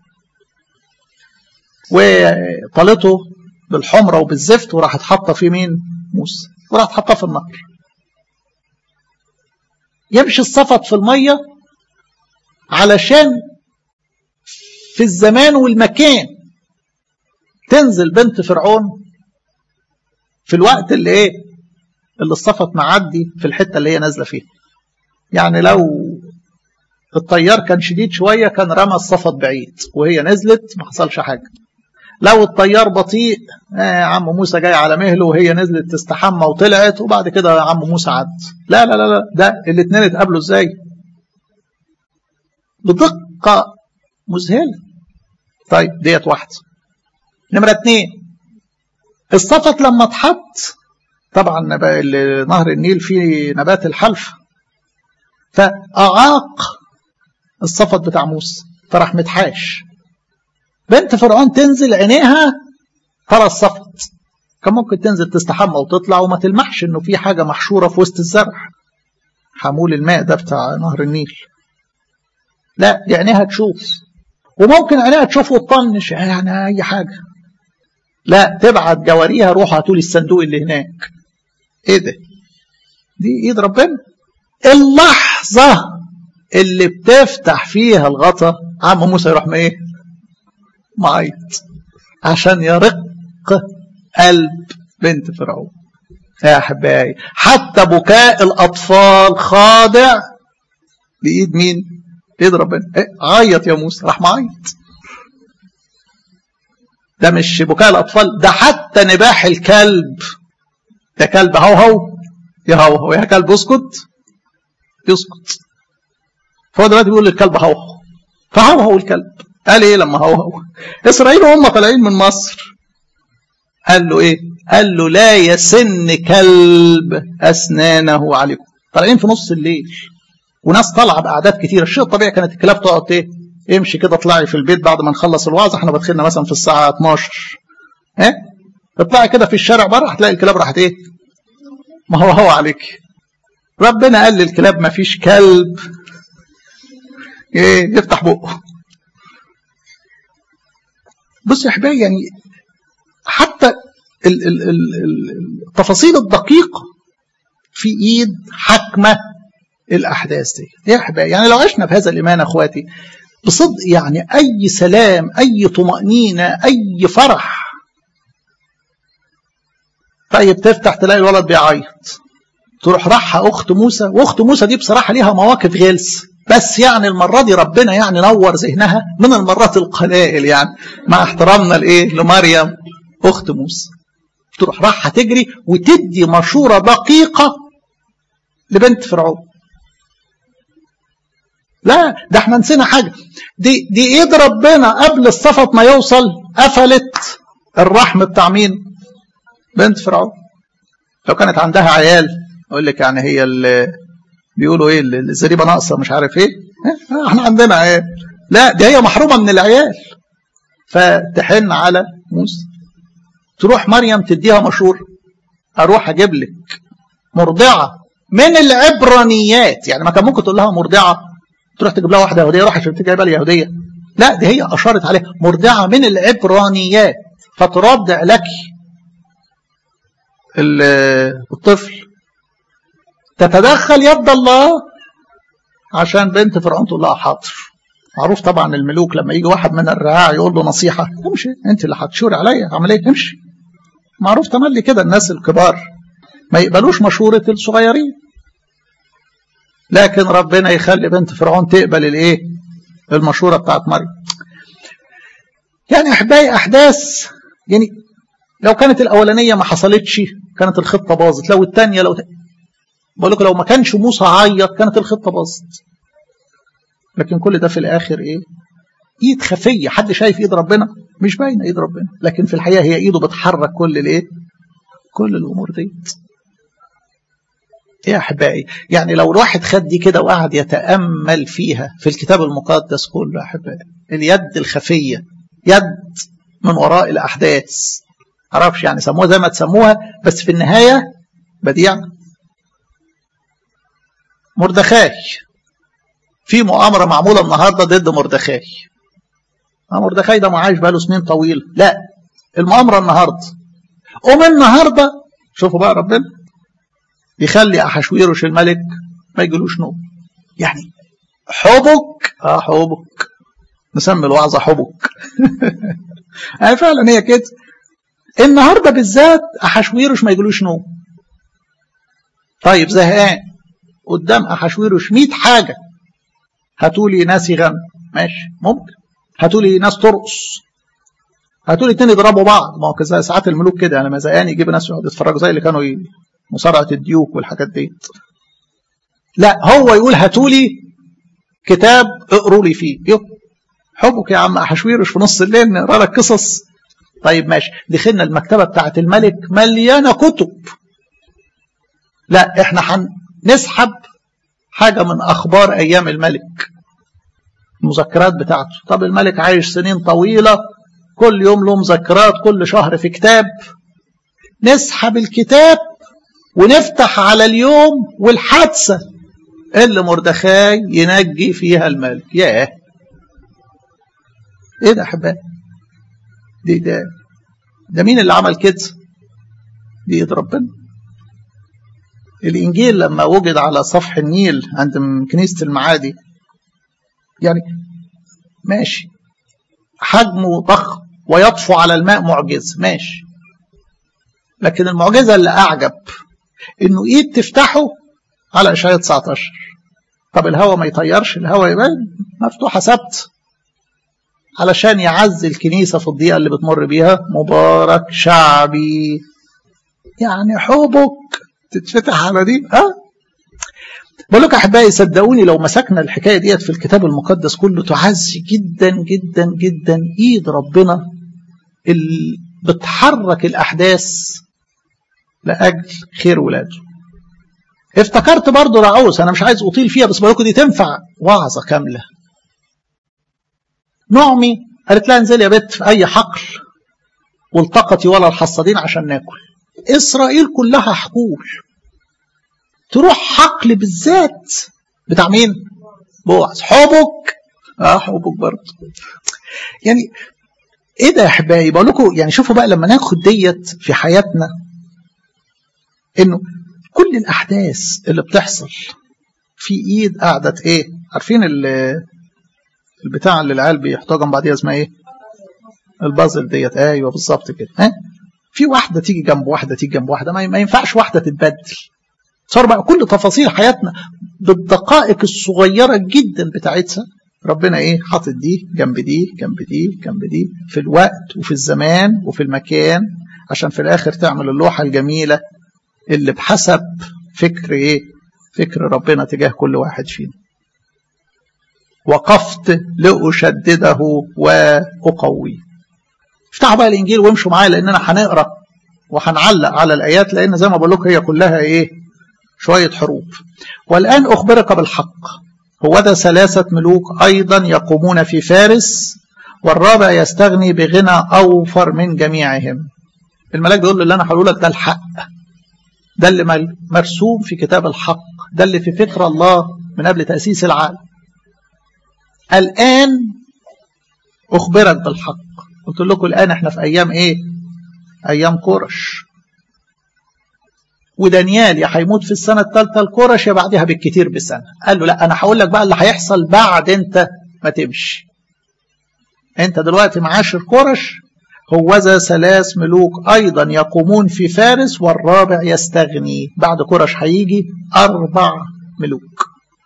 وطالته بالحمرة وبالزفت وراحت حاطة فيه مين موسى وراحت حاطاه في النهر يمشي الصفط في المية علشان في الزمان والمكان تنزل بنت فرعون في الوقت اللي ايه اللي الصفط معدي في الحتة اللي هي نازلة فيها يعني لو الطيار كان شديد شوية كان رمى الصفط بعيد وهي نزلت ما حصلش حاجة لو الطيار بطيء آه عم موسى جاي على مهله وهي نزلت تستحمى وطلعت وبعد كده يا عم موسى عد لا لا لا لا ده الاثنين اتقابلوا ازاي بدقة مذهلة طيب ديت واحدة نمرة اتنين الصفت لما اتحط طبعا نهر النيل فيه نبات الحلف فأعاق الصفت بتاع موسى فراح متحاش بنت فرعون تنزل عينيها ترى الصفت كان ممكن تنزل تستحمى وتطلع وما تلمحش انه في حاجة محشورة في وسط الزرع حمول الماء ده بتاع نهر النيل لا دي عينيها تشوف وممكن عينيها تشوف وتطنش يعني اي حاجة لا تبعت جواريها روحوا هاتوا لي الصندوق اللي هناك ايه ده دي ايد ربنا اللحظة اللي بتفتح فيها الغطا عم موسى يروح ما ايه معيط عشان يرق قلب بنت فرعون يا احبائي حتى بكاء الاطفال خاضع بايد مين بايد ربنا إيه؟ عيط يا موسى راح معيط ده مش بكاء الاطفال ده حتى نباح الكلب ده كلب هو هو يا هو هو يا كلب اسكت يسكت فهو دلوقتي بيقول للكلب هو هو فهو هو الكلب قال ايه لما هو هو اسرائيل وهم طالعين من مصر قال له ايه قال له لا يسن كلب اسنانه عليكم طالعين في نص الليل وناس طالعه باعداد كتيره الشيء الطبيعي كانت الكلاب تقعد ايه امشي كده اطلعي في البيت بعد ما نخلص الوعظه احنا بدخلنا مثلا في الساعه 12 ها اطلعي كده في الشارع بره هتلاقي الكلاب راحت ايه ما هو هو عليك ربنا قال للكلاب ما فيش كلب ايه يفتح بقه بص يا حبايبي يعني حتى ال ال ال التفاصيل الدقيقة في ايد حكمة الاحداث دي يا حبايبي يعني لو عشنا بهذا الايمان اخواتي بصدق يعني اي سلام اي طمأنينة اي فرح طيب تفتح تلاقي الولد بيعيط تروح راحة اخت موسى واخت موسى دي بصراحة ليها مواقف غلس بس يعني المرة دي ربنا يعني نور ذهنها من المرات القلائل يعني مع احترامنا لايه لمريم اخت موسى تروح راحة تجري وتدي مشورة دقيقة لبنت فرعون لا ده احنا نسينا حاجة دي دي ايد ربنا قبل الصفط ما يوصل قفلت الرحم بتاع مين بنت فرعون لو كانت عندها عيال اقول لك يعني هي اللي بيقولوا ايه الزريبه ناقصه مش عارف ايه احنا عندنا عيال لا دي هي محرومه من العيال فتحن على موسى تروح مريم تديها مشور اروح اجيب لك مرضعه من العبرانيات يعني ما كان ممكن تقول لها مرضعه تروح تجيب لها واحده يهوديه روح عشان تجيبها لي يهوديه لا دي هي اشارت عليها مرضعه من العبرانيات فترضع لك الطفل تتدخل يد الله عشان بنت فرعون تقول لها حاضر معروف طبعا الملوك لما يجي واحد من الرعاع يقول له نصيحة امشي انت اللي هتشوري عليا اعمل ايه امشي معروف تملي كده الناس الكبار ما يقبلوش مشورة الصغيرين لكن ربنا يخلي بنت فرعون تقبل الايه المشورة بتاعت مريم يعني احبائي احداث يعني لو كانت الاولانية ما حصلتش كانت الخطة باظت لو الثانية لو بقول لكم لو ما كانش موسى عيط كانت الخطه باظت لكن كل ده في الاخر ايه ايد خفيه حد شايف ايد ربنا مش باينه ايد ربنا لكن في الحقيقه هي ايده بتحرك كل الايه كل الامور دي يا احبائي يعني لو الواحد خد دي كده وقعد يتامل فيها في الكتاب المقدس كله يا احبائي اليد الخفيه يد من وراء الاحداث معرفش يعني سموها زي ما تسموها بس في النهايه بديعه مردخاي في مؤامرة معمولة النهاردة ضد مردخاي مردخاي ده معاش بقاله سنين طويلة لا المؤامرة النهاردة ومن النهاردة شوفوا بقى ربنا يخلي أحشويروش الملك ما يجيلوش نوم يعني حبك اه حبك نسمي الوعظة حبك يعني فعلا هي كده النهارده بالذات احشويرش ما يجيلوش نوم طيب زهقان قدام احشويرش 100 حاجه هاتولي ناس يغنوا ماشي ممكن هاتولي ناس ترقص هاتولي اتنين يضربوا بعض ما هو كذا ساعات الملوك كده يعني لما زهقان يجيب ناس يقعدوا يتفرجوا زي اللي كانوا مصارعه الديوك والحاجات دي لا هو يقول هاتولي كتاب اقروا لي فيه يو حبك يا عم احشويرش في نص الليل نقرا لك قصص طيب ماشي دخلنا المكتبه بتاعه الملك مليانه كتب لا احنا هنسحب حاجه من اخبار ايام الملك المذكرات بتاعته طب الملك عايش سنين طويله كل يوم له مذكرات كل شهر في كتاب نسحب الكتاب ونفتح على اليوم والحادثه اللي مردخاي ينجي فيها الملك ياه ايه ده احبائي دي ده ده مين اللي عمل كده دي ايد ربنا الانجيل لما وجد على سفح النيل عند كنيسه المعادي يعني ماشي حجمه ضخم ويطفو على الماء معجزه ماشي لكن المعجزه اللي اعجب انه ايد تفتحه على اشعياء 19 طب الهواء ما يطيرش الهواء يبقى مفتوحه ثبت علشان يعزي الكنيسة في الضيقة اللي بتمر بيها مبارك شعبي يعني حبك تتفتح على دي ها بقول لك احبائي صدقوني لو مسكنا الحكايه ديت في الكتاب المقدس كله تعزي جدا جدا جدا ايد ربنا اللي بتحرك الاحداث لاجل خير ولاده افتكرت برضه رعوس انا مش عايز اطيل فيها بس بقول لكم دي تنفع وعظه كامله نعمي قالت لها انزلي يا بت في اي حقل والتقطي ولا الحصادين عشان ناكل اسرائيل كلها حقول تروح حقل بالذات بتاع مين بوعز حبك اه حبك برضه يعني ايه ده يا احبائي بقول لكم يعني شوفوا بقى لما ناخد ديت في حياتنا انه كل الاحداث اللي بتحصل في ايد قعدت ايه عارفين البتاع اللي العيال بيحطوها جنب بعضيها اسمها ايه البازل ديت ايوه بالظبط كده ها في واحده تيجي جنب واحده تيجي جنب واحده ما ينفعش واحده تتبدل صار بقى كل تفاصيل حياتنا بالدقائق الصغيره جدا بتاعتها ربنا ايه حاطط دي جنب دي جنب دي جنب دي في الوقت وفي الزمان وفي المكان عشان في الاخر تعمل اللوحه الجميله اللي بحسب فكر ايه فكر ربنا تجاه كل واحد فينا وقفت لأشدده وأقويه افتحوا بقى الإنجيل وامشوا معايا لأننا هنقرأ وهنعلق على الآيات لأن زي ما بقول لكم هي كلها إيه شوية حروب والآن أخبرك بالحق هو ده ثلاثة ملوك أيضا يقومون في فارس والرابع يستغني بغنى أوفر من جميعهم الملاك بيقول له اللي أنا هقوله لك ده الحق ده اللي مرسوم في كتاب الحق ده اللي في فكر الله من قبل تأسيس العالم الآن أخبرك بالحق قلت لكم الآن احنا في أيام إيه أيام كورش ودانيال يا هيموت في السنة الثالثة الكورش يا بعدها بالكتير بسنة قال له لا أنا هقول لك بقى اللي هيحصل بعد أنت ما تمشي أنت دلوقتي معاشر كورش هوذا ثلاث ملوك أيضا يقومون في فارس والرابع يستغني بعد كورش هيجي أربع ملوك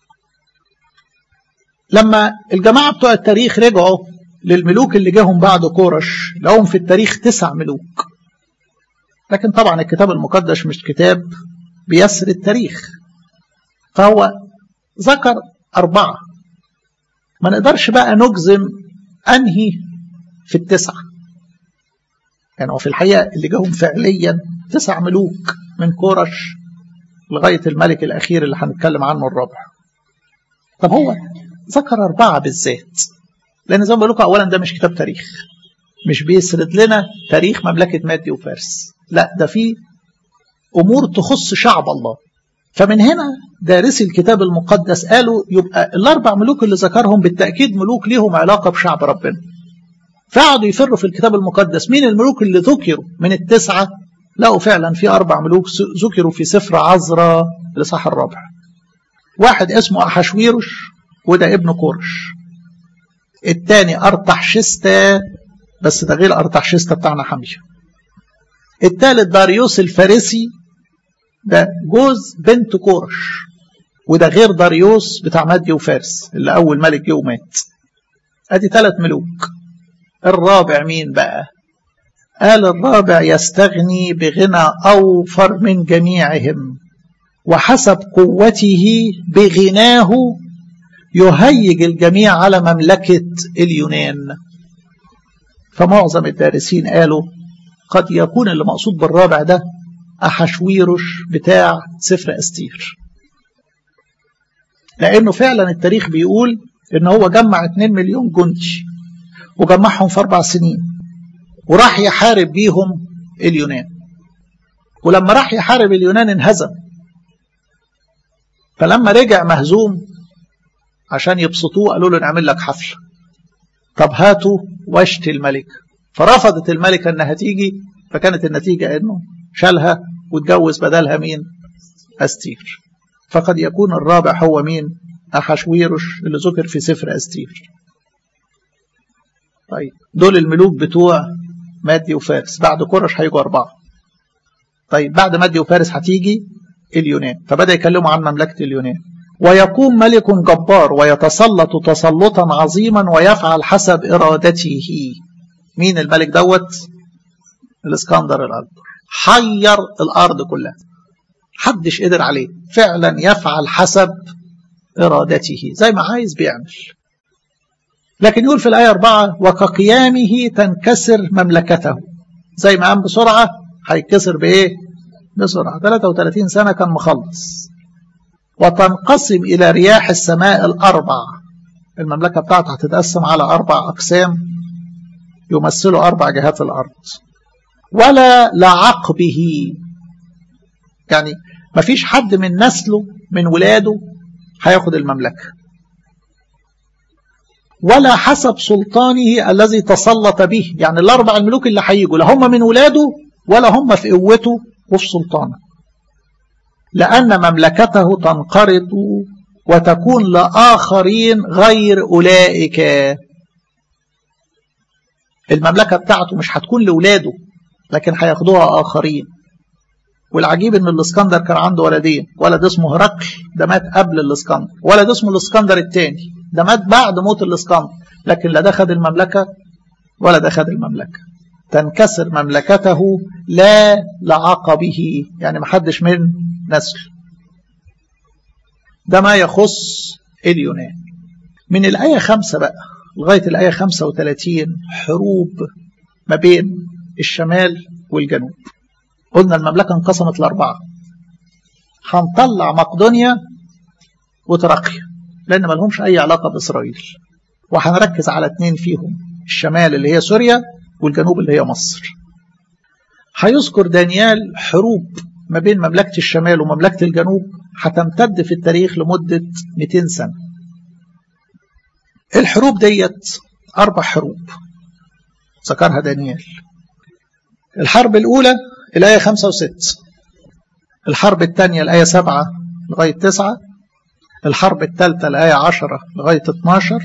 لما الجماعة بتوع التاريخ رجعوا للملوك اللي جاهم بعد كورش لهم في التاريخ تسع ملوك لكن طبعا الكتاب المقدس مش كتاب بيسر التاريخ فهو ذكر أربعة ما نقدرش بقى نجزم أنهي في التسعة يعني هو في الحقيقة اللي جاهم فعليا تسع ملوك من كورش لغاية الملك الأخير اللي هنتكلم عنه الرابع طب هو ذكر أربعة بالذات لأن زي ما بقول لكم أولا ده مش كتاب تاريخ مش بيسرد لنا تاريخ مملكة مادي وفارس لا ده فيه أمور تخص شعب الله فمن هنا دارسي الكتاب المقدس قالوا يبقى الأربع ملوك اللي ذكرهم بالتأكيد ملوك ليهم علاقة بشعب ربنا فقعدوا يفروا في الكتاب المقدس مين الملوك اللي ذكروا من التسعة لقوا فعلا في أربع ملوك ذكروا في سفر عزرا الإصحاح الرابع واحد اسمه أحشويرش وده ابن كورش التاني أرتحشستا بس ده غير أرتحشستا بتاعنا حمية التالت داريوس الفارسي ده جوز بنت كورش وده غير داريوس بتاع مادي وفارس اللي أول ملك جه ومات أدي ثلاث ملوك الرابع مين بقى قال الرابع يستغني بغنى أوفر من جميعهم وحسب قوته بغناه يهيج الجميع على مملكة اليونان فمعظم الدارسين قالوا قد يكون اللي مقصود بالرابع ده أحشويرش بتاع سفر أستير لأنه فعلا التاريخ بيقول إن هو جمع 2 مليون جندي وجمعهم في أربع سنين وراح يحارب بيهم اليونان ولما راح يحارب اليونان انهزم فلما رجع مهزوم عشان يبسطوه قالوا له نعمل لك حفلة طب هاتوا واشت الملك فرفضت الملكة انها تيجي فكانت النتيجة انه شالها واتجوز بدلها مين أستير فقد يكون الرابع هو مين أحشويرش اللي ذكر في سفر أستير طيب دول الملوك بتوع مادي وفارس بعد كرش هيجوا أربعة طيب بعد مادي وفارس هتيجي اليونان فبدأ يكلموا عن مملكة اليونان ويقوم ملك جبار ويتسلط تسلطا عظيما ويفعل حسب إرادته مين الملك دوت الاسكندر الأكبر حير الأرض كلها حدش قدر عليه فعلا يفعل حسب إرادته زي ما عايز بيعمل لكن يقول في الآية أربعة وكقيامه تنكسر مملكته زي ما قام بسرعة هيتكسر بإيه بسرعة 33 سنة كان مخلص وتنقسم إلى رياح السماء الأربع المملكة بتاعته هتتقسم على أربع أقسام يمثلوا أربع جهات الأرض ولا لعقبه يعني ما فيش حد من نسله من ولاده هياخد المملكة ولا حسب سلطانه الذي تسلط به يعني الأربع الملوك اللي هيجوا لا هم من ولاده ولا هم في قوته وفي سلطانه لأن مملكته تنقرض وتكون لآخرين غير أولئك المملكة بتاعته مش هتكون لولاده لكن هياخدوها آخرين والعجيب ان الاسكندر كان عنده ولدين ولد اسمه هرقل ده مات قبل الاسكندر ولد اسمه الاسكندر الثاني ده مات بعد موت الاسكندر لكن لا ده خد المملكة ولا ده خد المملكة تنكسر مملكته لا لعقبه يعني محدش من نسل ده ما يخص اليونان من الآية خمسة بقى لغاية الآية خمسة وثلاثين حروب ما بين الشمال والجنوب قلنا المملكة انقسمت لأربعة هنطلع مقدونيا وتراقيا لأن ما لهمش أي علاقة بإسرائيل وهنركز على اتنين فيهم الشمال اللي هي سوريا والجنوب اللي هي مصر هيذكر دانيال حروب ما بين مملكة الشمال ومملكة الجنوب هتمتد في التاريخ لمدة 200 سنة الحروب ديت أربع حروب ذكرها دانيال الحرب الأولى الآية خمسة وست الحرب الثانية الآية سبعة لغاية تسعة الحرب الثالثة الآية عشرة لغاية 12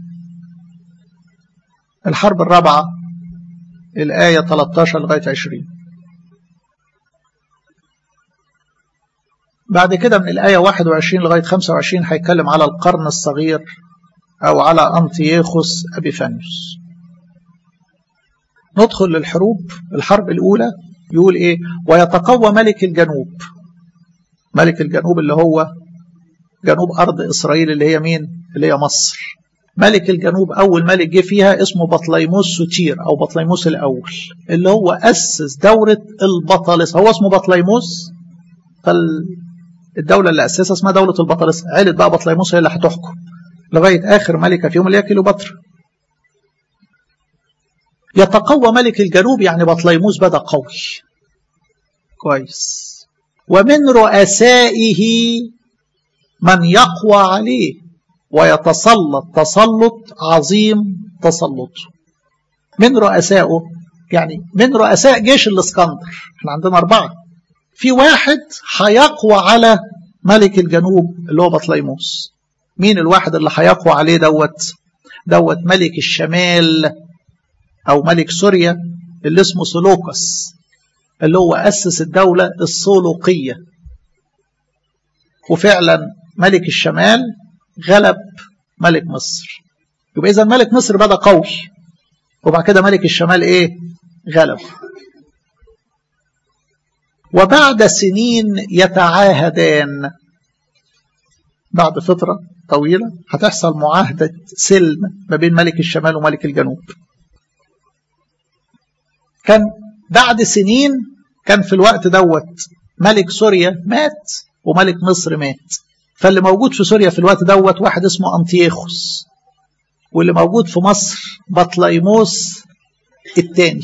الحرب الرابعة الآية 13 لغاية 20 بعد كده من الآية 21 لغاية 25 هيتكلم على القرن الصغير أو على أنطياخوس أبيفانيوس ندخل للحروب الحرب الأولى يقول إيه ويتقوى ملك الجنوب ملك الجنوب اللي هو جنوب أرض إسرائيل اللي هي مين اللي هي مصر ملك الجنوب أول ملك جه فيها اسمه بطليموس سوتير أو بطليموس الأول اللي هو أسس دورة البطالسة هو اسمه بطليموس فالدولة اللي أسسها اسمها دولة البطالسة عيلة بقى بطليموس هي اللي هتحكم لغاية آخر ملكة فيهم اللي هي كيلوباترا يتقوى ملك الجنوب يعني بطليموس بدا قوي كويس ومن رؤسائه من يقوى عليه ويتسلط تسلط عظيم تسلطه من رؤسائه يعني من رؤساء جيش الاسكندر احنا عندنا أربعة في واحد هيقوى على ملك الجنوب اللي هو بطليموس مين الواحد اللي هيقوى عليه دوت دوت ملك الشمال او ملك سوريا اللي اسمه سلوكس اللي هو اسس الدولة السلوقية وفعلا ملك الشمال غلب ملك مصر يبقى اذا ملك مصر بدا قوي وبعد كده ملك الشمال ايه غلب وبعد سنين يتعاهدان بعد فترة طويلة هتحصل معاهدة سلم ما بين ملك الشمال وملك الجنوب كان بعد سنين كان في الوقت دوت ملك سوريا مات وملك مصر مات فاللي موجود في سوريا في الوقت دوت واحد اسمه أنتيخوس واللي موجود في مصر بطليموس الثاني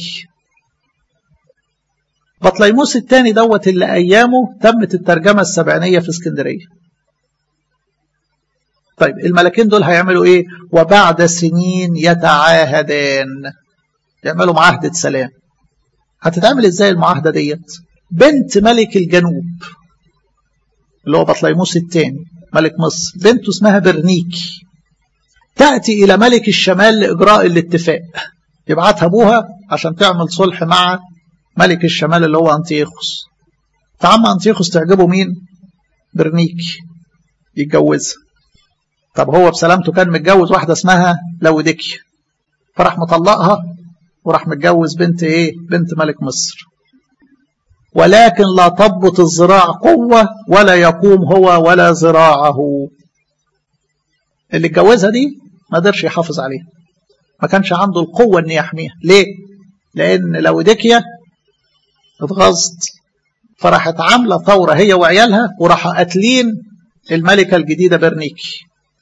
بطليموس الثاني دوت اللي أيامه تمت الترجمة السبعينية في اسكندرية طيب الملكين دول هيعملوا ايه وبعد سنين يتعاهدان يعملوا معاهدة سلام هتتعمل ازاي المعاهدة ديت بنت ملك الجنوب اللي هو بطليموس الثاني ملك مصر بنته اسمها برنيكي تأتي إلى ملك الشمال لإجراء الاتفاق يبعتها أبوها عشان تعمل صلح مع ملك الشمال اللي هو أنتيخوس فعم أنتيخوس تعجبه مين برنيكي يتجوزها طب هو بسلامته كان متجوز واحدة اسمها لوديكيا فراح مطلقها وراح متجوز بنت ايه بنت ملك مصر ولكن لا تضبط الذراع قوة ولا يقوم هو ولا ذراعه اللي اتجوزها دي ما قدرش يحافظ عليها ما كانش عنده القوة ان يحميها ليه لان لوديكيا اتغاظت فراحت عاملة ثورة هي وعيالها وراحوا قاتلين الملكة الجديدة برنيكي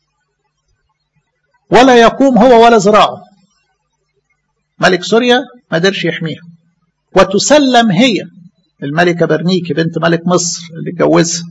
ولا يقوم هو ولا ذراعه ملك سوريا ما قدرش يحميها وتسلم هي الملكة برنيكي بنت ملك مصر اللي اتجوزها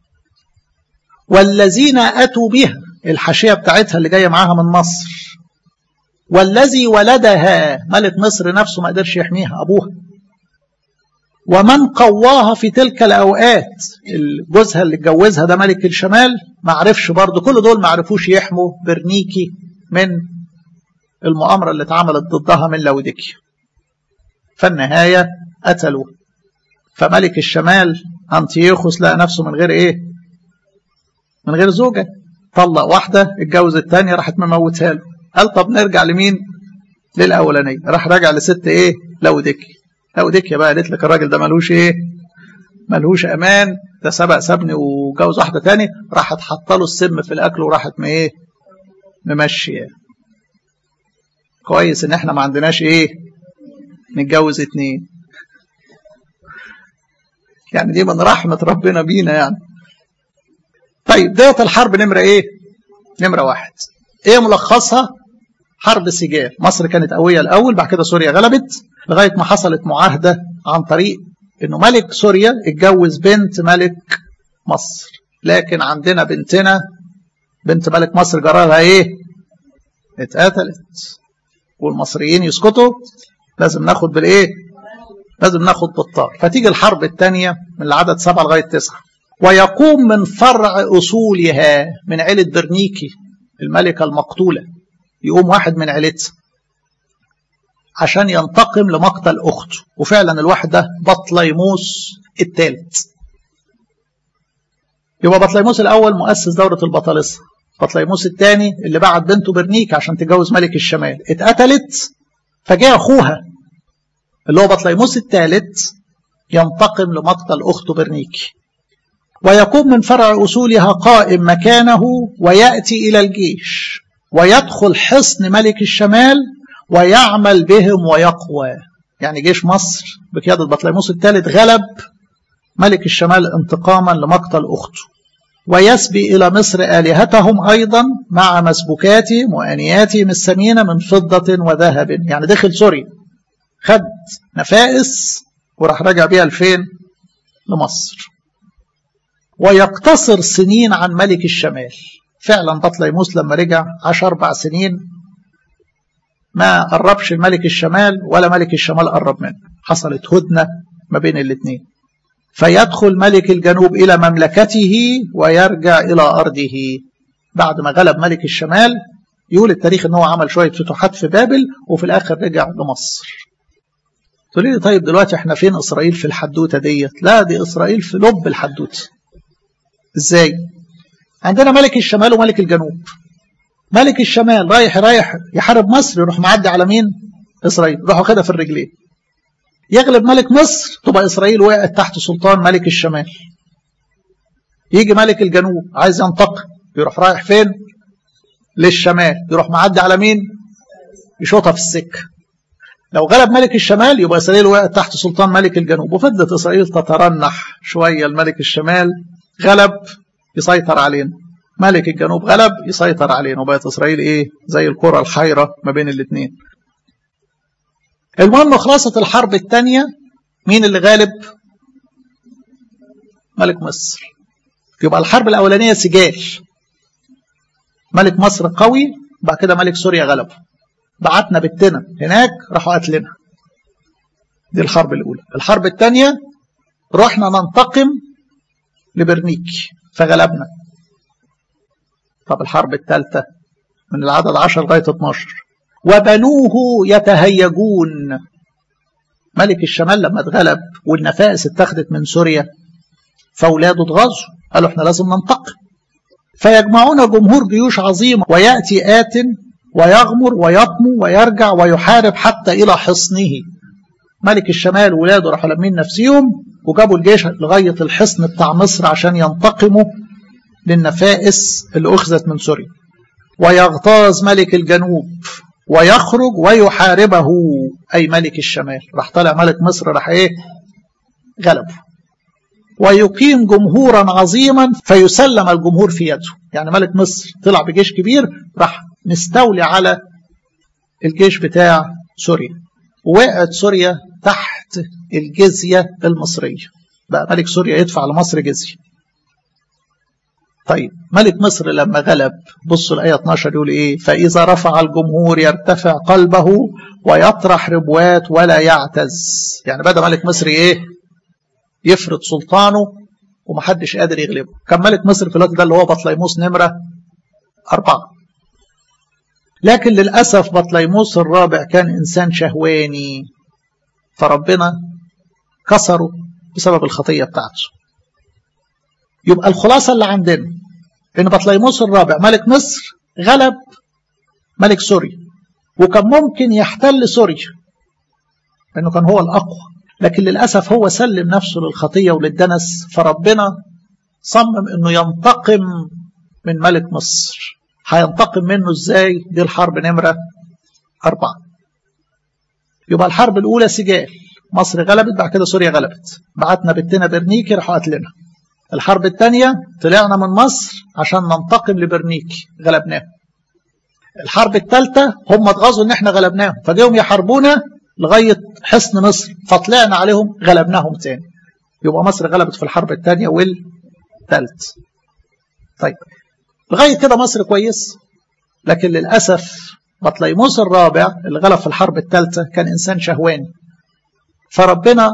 والذين أتوا بها الحاشية بتاعتها اللي جاية معاها من مصر والذي ولدها ملك مصر نفسه ما قدرش يحميها أبوها ومن قواها في تلك الأوقات جوزها اللي اتجوزها ده ملك الشمال ما عرفش برضه كل دول ما عرفوش يحموا برنيكي من المؤامرة اللي اتعملت ضدها من لوديكيا فالنهاية قتلوا فملك الشمال أنتيوخوس لقى نفسه من غير إيه من غير زوجة طلق واحدة اتجوز الثانية راحت مموتها له قال طب نرجع لمين للأولانية راح راجع لست إيه لوديكيا لوديكيا بقى قالت لك الراجل ده ملوش إيه ملهوش أمان ده سبق سابني وجوز واحدة تاني راحت حاطه له السم في الأكل وراحت ما إيه ممشية كويس إن إحنا ما عندناش إيه نتجوز اتنين يعني دي من رحمة ربنا بينا يعني طيب ديت الحرب نمرة ايه نمرة واحد ايه ملخصها حرب سجال مصر كانت قوية الأول بعد كده سوريا غلبت لغاية ما حصلت معاهدة عن طريق انه ملك سوريا اتجوز بنت ملك مصر لكن عندنا بنتنا بنت ملك مصر جرالها ايه اتقتلت والمصريين يسكتوا لازم ناخد بالايه لازم ناخد بالطار فتيجي الحرب الثانية من العدد سبعة لغاية تسعة ويقوم من فرع أصولها من عيلة برنيكي الملكة المقتولة يقوم واحد من عيلتها عشان ينتقم لمقتل أخته وفعلا الواحد ده بطليموس الثالث يبقى بطليموس الأول مؤسس دورة البطالسة بطليموس الثاني اللي بعت بنته برنيك عشان تجوز ملك الشمال اتقتلت فجاء أخوها اللي هو بطليموس الثالث ينتقم لمقتل أخته برنيكي ويقوم من فرع أصولها قائم مكانه ويأتي إلى الجيش ويدخل حصن ملك الشمال ويعمل بهم ويقوى يعني جيش مصر بقيادة بطليموس الثالث غلب ملك الشمال انتقاما لمقتل أخته ويسبي إلى مصر آلهتهم أيضا مع مسبوكاتهم وآنياتهم الثمينة من فضة وذهب يعني دخل سوريا خد نفائس وراح رجع بيها لفين لمصر ويقتصر سنين عن ملك الشمال فعلا بطليموس لما رجع عاش أربع سنين ما قربش الملك الشمال ولا ملك الشمال قرب منه حصلت هدنة ما بين الاثنين فيدخل ملك الجنوب إلى مملكته ويرجع إلى أرضه بعد ما غلب ملك الشمال يقول التاريخ ان هو عمل شوية فتوحات في بابل وفي الآخر رجع لمصر تقول لي طيب دلوقتي احنا فين إسرائيل في الحدوتة ديت لا دي إسرائيل في لب الحدوتة ازاي عندنا ملك الشمال وملك الجنوب ملك الشمال رايح رايح يحارب مصر يروح معدي على مين إسرائيل يروح واخدها في الرجلين يغلب ملك مصر تبقى إسرائيل وقعت تحت سلطان ملك الشمال يجي ملك الجنوب عايز ينتقم يروح رايح فين للشمال يروح معدي على مين يشوطها في السكة لو غلب ملك الشمال يبقى إسرائيل وقعت تحت سلطان ملك الجنوب وفضلت إسرائيل تترنح شوية الملك الشمال غلب يسيطر علينا ملك الجنوب غلب يسيطر علينا وبقت إسرائيل إيه زي الكرة الحيرة ما بين الاثنين المهم خلاصة الحرب الثانية مين اللي غالب ملك مصر يبقى الحرب الأولانية سجال ملك مصر قوي بعد كده ملك سوريا غلبه بعتنا بتنا هناك راحوا قتلنا دي الحرب الأولى الحرب الثانية رحنا ننتقم لبرنيك فغلبنا طب الحرب الثالثة من العدد 10 لغاية 12 وبنوه يتهيجون ملك الشمال لما اتغلب والنفائس اتخذت من سوريا فاولاده اتغاظوا قالوا احنا لازم ننتقم فيجمعون جمهور جيوش عظيمة ويأتي آت ويغمر ويطمو ويرجع ويحارب حتى إلى حصنه ملك الشمال ولاده راحوا لمين نفسيهم وجابوا الجيش لغاية الحصن بتاع مصر عشان ينتقموا للنفائس اللي أخذت من سوريا ويغتاظ ملك الجنوب ويخرج ويحاربه أي ملك الشمال راح طالع ملك مصر راح إيه غلبه ويقيم جمهورا عظيما فيسلم الجمهور في يده يعني ملك مصر طلع بجيش كبير راح مستولي على الجيش بتاع سوريا وقعت سوريا تحت الجزية المصرية بقى ملك سوريا يدفع لمصر جزية طيب ملك مصر لما غلب بصوا الآية 12 يقول إيه فإذا رفع الجمهور يرتفع قلبه ويطرح ربوات ولا يعتز يعني بدأ ملك مصر إيه يفرض سلطانه ومحدش قادر يغلبه كان ملك مصر في الوقت ده اللي هو بطليموس نمرة أربعة لكن للأسف بطليموس الرابع كان إنسان شهواني فربنا كسره بسبب الخطية بتاعته يبقى الخلاصة اللي عندنا إن بطليموس الرابع ملك مصر غلب ملك سوريا وكان ممكن يحتل سوريا لأنه كان هو الأقوى لكن للأسف هو سلم نفسه للخطية وللدنس فربنا صمم أنه ينتقم من ملك مصر هينتقم منه ازاي دي الحرب نمرة أربعة يبقى الحرب الأولى سجال مصر غلبت بعد كده سوريا غلبت بعتنا بنتنا برنيكي راحوا قتلنا الحرب الثانية طلعنا من مصر عشان ننتقم لبرنيكي غلبناهم الحرب الثالثة هم اتغاظوا ان احنا غلبناهم فجيهم يحاربونا لغاية حصن مصر فطلعنا عليهم غلبناهم تاني يبقى مصر غلبت في الحرب الثانية والثالث طيب لغاية كده مصر كويس لكن للأسف بطليموس الرابع اللي غلب في الحرب الثالثة كان إنسان شهواني فربنا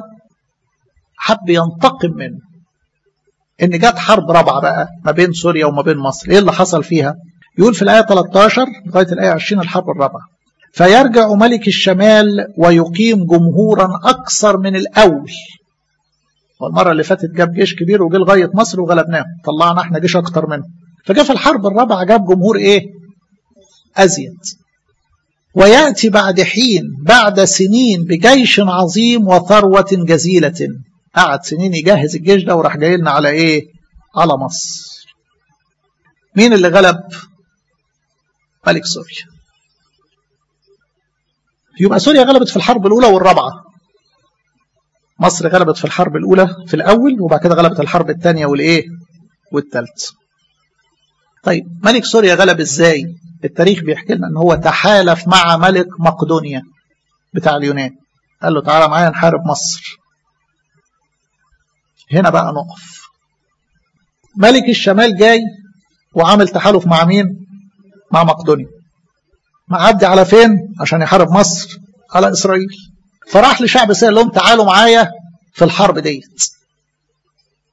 حب ينتقم منه إن جت حرب رابعة بقى ما بين سوريا وما بين مصر إيه اللي حصل فيها يقول في الآية 13 لغاية الآية 20 الحرب الرابعة فيرجع ملك الشمال ويقيم جمهورا أكثر من الأول والمرة اللي فاتت جاب جيش كبير وجه لغاية مصر وغلبناهم طلعنا احنا جيش أكتر منه فجاء في الحرب الرابعة جاب جمهور إيه أزيد ويأتي بعد حين بعد سنين بجيش عظيم وثروة جزيلة قعد سنين يجهز الجيش ده وراح جاي لنا على إيه على مصر مين اللي غلب ملك سوريا يبقى سوريا غلبت في الحرب الأولى والرابعة مصر غلبت في الحرب الأولى في الأول وبعد كده غلبت الحرب الثانية والإيه والثالث طيب ملك سوريا غلب إزاي التاريخ بيحكي لنا ان هو تحالف مع ملك مقدونيا بتاع اليونان قال له تعالى معايا نحارب مصر هنا بقى نقف ملك الشمال جاي وعامل تحالف مع مين مع مقدونيا معدي على فين عشان يحارب مصر على اسرائيل فراح لشعب سوريا لهم تعالوا معايا في الحرب ديت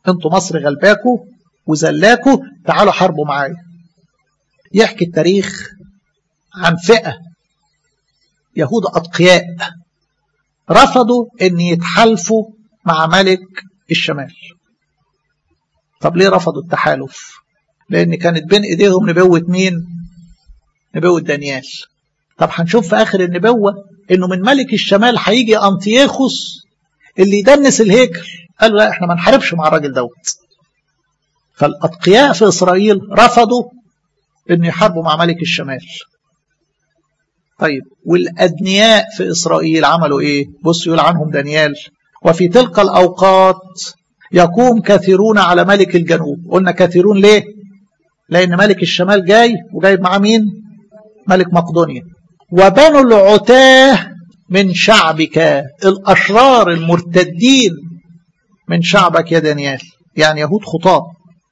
انتوا مصر غلباكوا وزلاكوا تعالوا حاربوا معايا يحكي التاريخ عن فئة يهود أتقياء رفضوا أن يتحالفوا مع ملك الشمال طب ليه رفضوا التحالف لأن كانت بين إيديهم نبوة مين نبوة دانيال طب هنشوف في آخر النبوة إنه من ملك الشمال هيجي أنتياخوس اللي يدنس الهيكل قالوا لا احنا ما نحاربش مع الراجل دوت فالأتقياء في إسرائيل رفضوا أن يحاربوا مع ملك الشمال طيب والأدنياء في إسرائيل عملوا إيه بص يقول عنهم دانيال وفي تلك الأوقات يقوم كثيرون على ملك الجنوب قلنا كثيرون ليه لأن ملك الشمال جاي وجايب معاه مين ملك مقدونيا وبنوا العتاه من شعبك الأشرار المرتدين من شعبك يا دانيال يعني يهود خطاب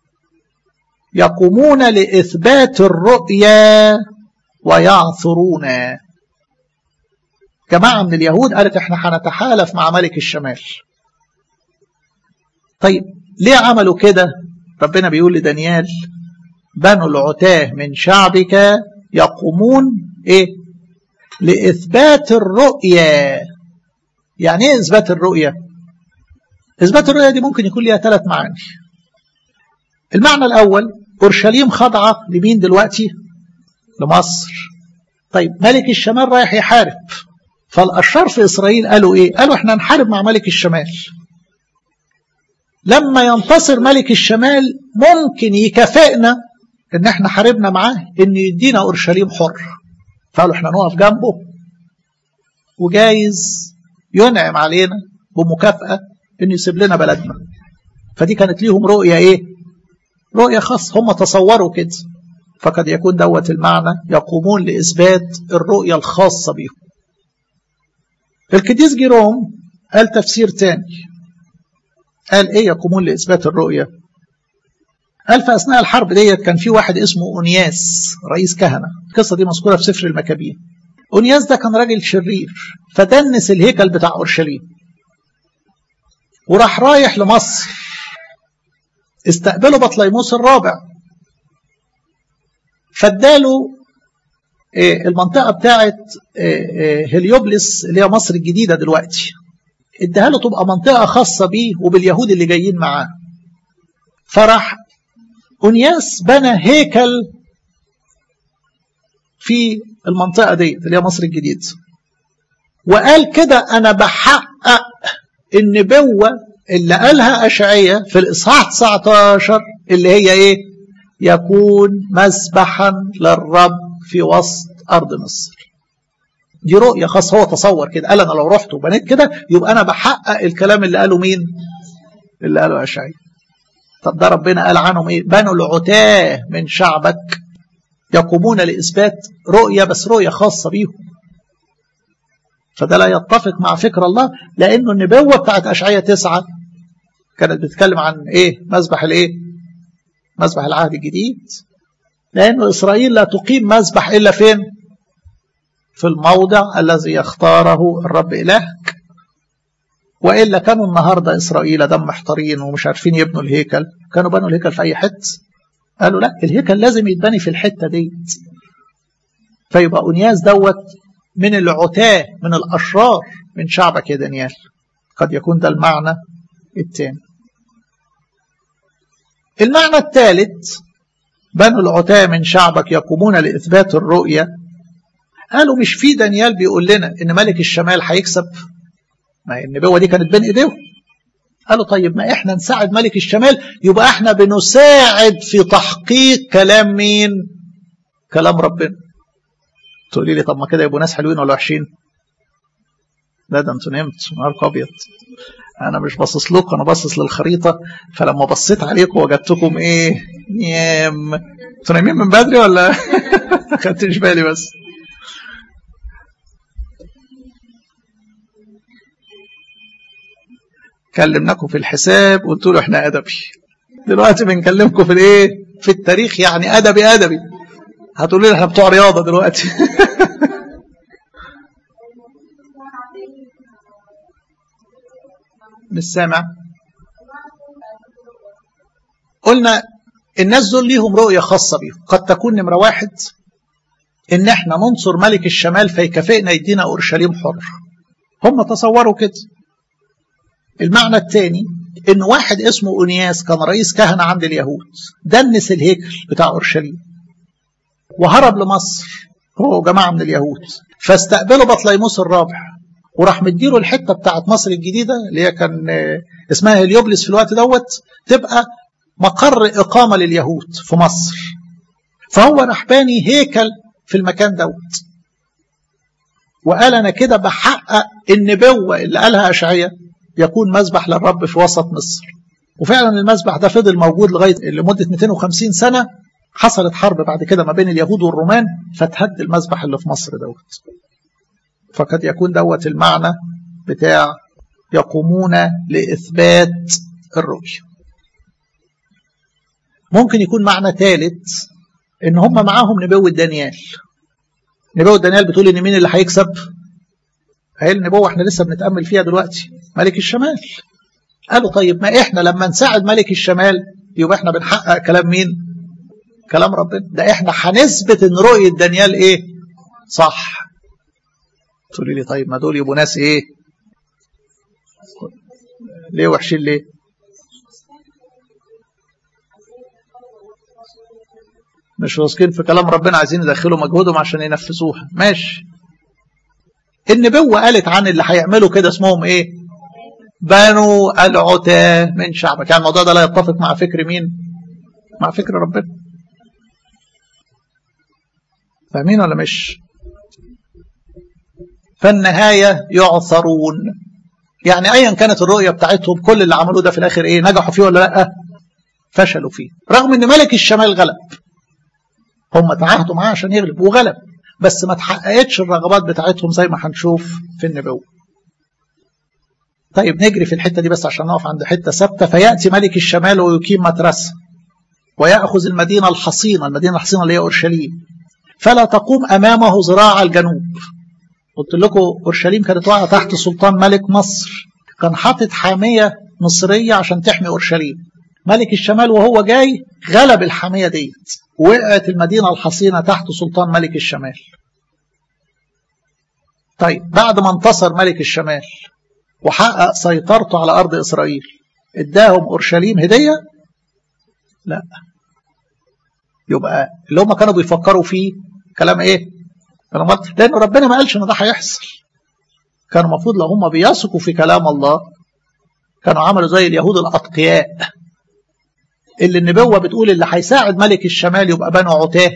يقومون لإثبات الرؤيا ويعثرون جماعة من اليهود قالت احنا هنتحالف مع ملك الشمال طيب ليه عملوا كده ربنا بيقول لدانيال بنوا العتاه من شعبك يقومون ايه لإثبات الرؤيا يعني ايه إثبات الرؤيا إثبات الرؤيا دي ممكن يكون ليها ثلاث معاني المعنى الأول أورشليم خاضعة لمين دلوقتي لمصر طيب ملك الشمال رايح يحارب فالأشرار في إسرائيل قالوا إيه قالوا إحنا نحارب مع ملك الشمال لما ينتصر ملك الشمال ممكن يكافئنا إن إحنا حاربنا معاه إن يدينا أورشليم حر فقالوا إحنا نقف جنبه وجايز ينعم علينا بمكافأة إن يسيب لنا بلدنا فدي كانت ليهم رؤية إيه رؤية خاصة هم تصوروا كده فقد يكون دوت المعنى يقومون لإثبات الرؤية الخاصة بهم القديس جيروم قال تفسير تاني قال ايه يقومون لإثبات الرؤية قال في أثناء الحرب ديت كان في واحد اسمه أونياس رئيس كهنة القصة دي مذكورة في سفر المكابين أونياس ده كان راجل شرير فدنس الهيكل بتاع أورشليم وراح رايح لمصر استقبله بطليموس الرابع فاداله المنطقة بتاعت هليوبلس اللي هي مصر الجديدة دلوقتي اداها له تبقى منطقة خاصة بيه وباليهود اللي جايين معاه فراح أنياس بنى هيكل في المنطقة دي اللي هي مصر الجديدة وقال كده أنا بحقق النبوة اللي قالها أشعية في الإصحاح 19 اللي هي إيه يكون مسبحا للرب في وسط أرض مصر دي رؤية خاصة هو تصور كده قال أنا لو رحت وبنيت كده يبقى أنا بحقق الكلام اللي قاله مين اللي قاله أشعية طب ده ربنا قال عنهم إيه بنوا العتاه من شعبك يقومون لإثبات رؤية بس رؤية خاصة بيهم فده لا يتفق مع فكر الله لأنه النبوة بتاعت أشعية تسعة كانت بتتكلم عن إيه مذبح الإيه مذبح العهد الجديد لأنه إسرائيل لا تقيم مذبح إلا فين في الموضع الذي يختاره الرب إلهك وإلا كانوا النهاردة إسرائيل دم محتارين ومش عارفين يبنوا الهيكل كانوا بنوا الهيكل في أي حتة قالوا لا الهيكل لازم يتبني في الحتة دي فيبقى أنياس دوت من العتاه من الأشرار من شعبك يا دانيال قد يكون ده المعنى الثاني المعنى الثالث بنو العتاه من شعبك يقومون لإثبات الرؤية قالوا مش في دانيال بيقول لنا إن ملك الشمال هيكسب ما هي النبوة دي كانت بين إيديهم قالوا طيب ما إحنا نساعد ملك الشمال يبقى إحنا بنساعد في تحقيق كلام مين كلام ربنا تقولي لي طب ما كده يبقوا ناس حلوين ولا وحشين لا ده انتوا نمت نهاركم ابيض انا مش باصص لكم انا باصص للخريطه فلما بصيت عليكم وجدتكم ايه نيام انتوا نايمين من بدري ولا خدتش بالي بس كلمناكم في الحساب قلت له احنا ادبي دلوقتي بنكلمكم في الايه في التاريخ يعني ادبي ادبي هتقولوا لي احنا بتوع رياضه دلوقتي مش سامع قلنا الناس دول ليهم رؤية خاصة بيهم قد تكون نمرة واحد إن إحنا ننصر ملك الشمال فيكافئنا يدينا أورشليم حر هم تصوروا كده المعنى الثاني إن واحد اسمه أونياس كان رئيس كهنة عند اليهود دنس الهيكل بتاع أورشليم وهرب لمصر هو جماعة من اليهود فاستقبلوا بطليموس الرابع وراح مديله الحته بتاعت مصر الجديده اللي هي كان اسمها هليوبلس في الوقت دوت تبقى مقر اقامه لليهود في مصر فهو راح باني هيكل في المكان دوت وقال انا كده بحقق النبوه اللي قالها اشعياء يكون مذبح للرب في وسط مصر وفعلا المذبح ده فضل موجود لغايه لمده 250 سنه حصلت حرب بعد كده ما بين اليهود والرومان فتهد المذبح اللي في مصر دوت فقد يكون دوت المعنى بتاع يقومون لإثبات الرؤية ممكن يكون معنى ثالث إن هم معاهم نبوة دانيال نبوة دانيال بتقول إن مين اللي هيكسب هي النبوة احنا لسه بنتأمل فيها دلوقتي ملك الشمال قالوا طيب ما احنا لما نساعد ملك الشمال يبقى احنا بنحقق كلام مين كلام ربنا ده احنا هنثبت ان رؤية دانيال ايه صح تقولي لي طيب ما دول يبقوا ناس ايه ليه وحشين ليه مش واثقين في كلام ربنا عايزين يدخلوا مجهودهم عشان ينفذوها ماشي النبوة قالت عن اللي هيعملوا كده اسمهم ايه بنو العتاة من شعبك يعني الموضوع ده لا يتفق مع فكر مين مع فكر ربنا فاهمين ولا مش فالنهاية يعثرون يعني ايا كانت الرؤية بتاعتهم كل اللي عملوه ده في الاخر ايه نجحوا فيه ولا لا فشلوا فيه رغم ان ملك الشمال غلب هم تعاهدوا معاه عشان يغلب وغلب بس ما تحققتش الرغبات بتاعتهم زي ما هنشوف في النبوة طيب نجري في الحتة دي بس عشان نقف عند حتة ثابتة فيأتي ملك الشمال ويقيم مدرسة ويأخذ المدينة الحصينة المدينة الحصينة اللي هي أورشليم فلا تقوم أمامه ذراع الجنوب قلت لكم أورشليم كانت واقعة تحت سلطان ملك مصر كان حاطط حامية مصرية عشان تحمي أورشليم ملك الشمال وهو جاي غلب الحامية ديت وقعت المدينة الحصينة تحت سلطان ملك الشمال طيب بعد ما انتصر ملك الشمال وحقق سيطرته على أرض إسرائيل اداهم أورشليم هدية لا يبقى اللي هم كانوا بيفكروا فيه كلام ايه لأن ربنا ما قالش ان ده هيحصل كان المفروض لو هم بيثقوا في كلام الله كانوا عملوا زي اليهود الأتقياء اللي النبوة بتقول اللي هيساعد ملك الشمال يبقى بنو عتاه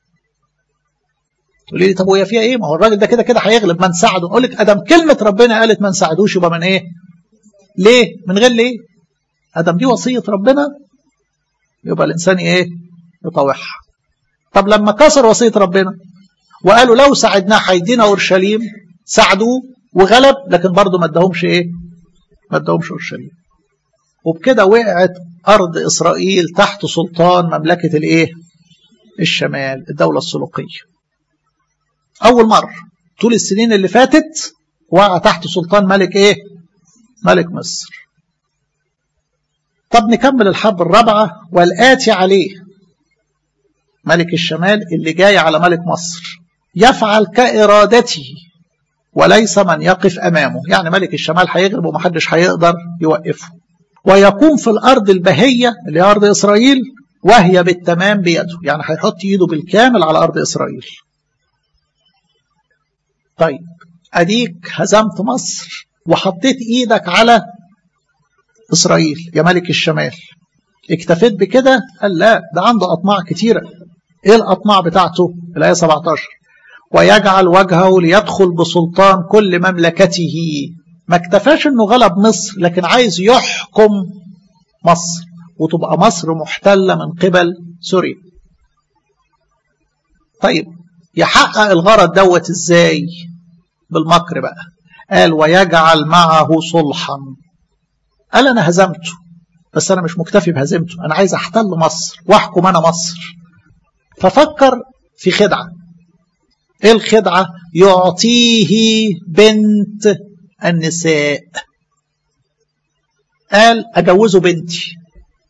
تقولي لي طب وهي فيها ايه ما هو الراجل ده كده كده هيغلب من ساعده اقول لك ادم كلمه ربنا قالت ما نساعدوش يبقى من ايه ليه من غير ليه ادم دي وصيه ربنا يبقى الانسان ايه يطوعها طب لما كسر وصيه ربنا وقالوا لو ساعدناه هيدينا اورشليم ساعدوه وغلب لكن برضه ما اداهمش ايه ما اداهمش اورشليم وبكده وقعت ارض اسرائيل تحت سلطان مملكه الايه الشمال الدوله السلوقيه أول مرة طول السنين اللي فاتت وقع تحت سلطان ملك إيه؟ ملك مصر. طب نكمل الحرب الرابعة والآتي عليه ملك الشمال اللي جاي على ملك مصر يفعل كإرادته وليس من يقف أمامه يعني ملك الشمال هيغلب ومحدش هيقدر يوقفه ويقوم في الأرض البهية اللي هي أرض إسرائيل وهي بالتمام بيده يعني هيحط إيده بالكامل على أرض إسرائيل طيب أديك هزمت مصر وحطيت إيدك على إسرائيل يا ملك الشمال اكتفيت بكده قال لا ده عنده أطماع كتيرة إيه الأطماع بتاعته الآية 17 ويجعل وجهه ليدخل بسلطان كل مملكته ما اكتفاش انه غلب مصر لكن عايز يحكم مصر وتبقى مصر محتلة من قبل سوريا طيب يحقق الغرض دوت ازاي بالمكر بقى قال ويجعل معه صلحا قال انا هزمته بس انا مش مكتفي بهزمته انا عايز احتل مصر واحكم انا مصر ففكر في خدعه ايه الخدعه يعطيه بنت النساء قال اجوزه بنتي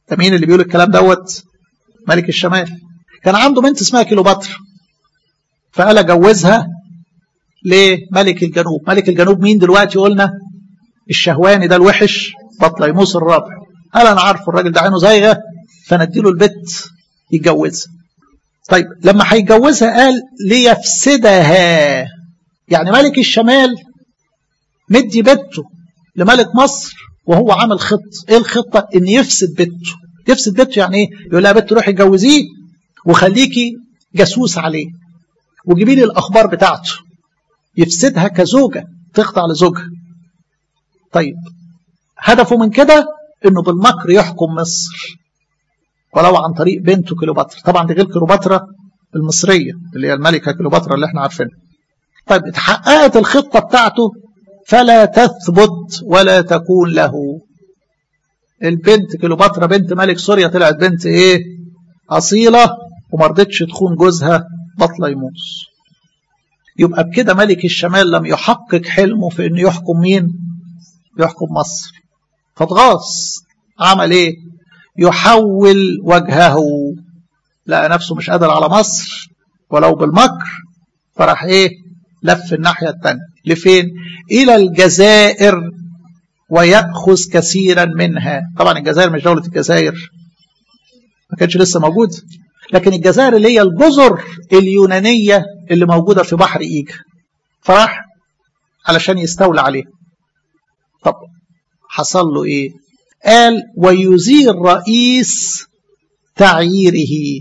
ده مين اللي بيقول الكلام دوت ملك الشمال كان عنده بنت اسمها كيلوباترا فقال اجوزها لملك الجنوب ملك الجنوب مين دلوقتي قلنا الشهواني ده الوحش بطليموس الرابع قال انا عارفه الراجل ده عينه زايغه فنديله البت يتجوزها طيب لما هيتجوزها قال ليفسدها يعني ملك الشمال مدي بنته لملك مصر وهو عامل خط ايه الخطه ان يفسد بنته يفسد بنته يعني ايه يقول لها بنت روحي اتجوزيه وخليكي جاسوس عليه وجيبي لي الاخبار بتاعته يفسدها كزوجه تخضع لزوجها طيب هدفه من كده انه بالمكر يحكم مصر ولو عن طريق بنته كليوباترا طبعا دي غير كليوباترا المصريه اللي هي الملكه كليوباترا اللي احنا عارفينها طيب اتحققت الخطه بتاعته فلا تثبت ولا تكون له البنت كليوباترا بنت ملك سوريا طلعت بنت ايه اصيله وما رضتش تخون جوزها بطليموس يبقى بكده ملك الشمال لم يحقق حلمه في انه يحكم مين يحكم مصر فاتغاص عمل ايه يحول وجهه لقى نفسه مش قادر على مصر ولو بالمكر فراح ايه لف الناحية التانية لفين الى الجزائر ويأخذ كثيرا منها طبعا الجزائر مش دولة الجزائر ما كانش لسه موجود لكن الجزائر اللي هي الجزر اليونانية اللي موجودة في بحر إيجا فراح علشان يستولى عليه طب حصل له ايه قال ويزيل رئيس تعييره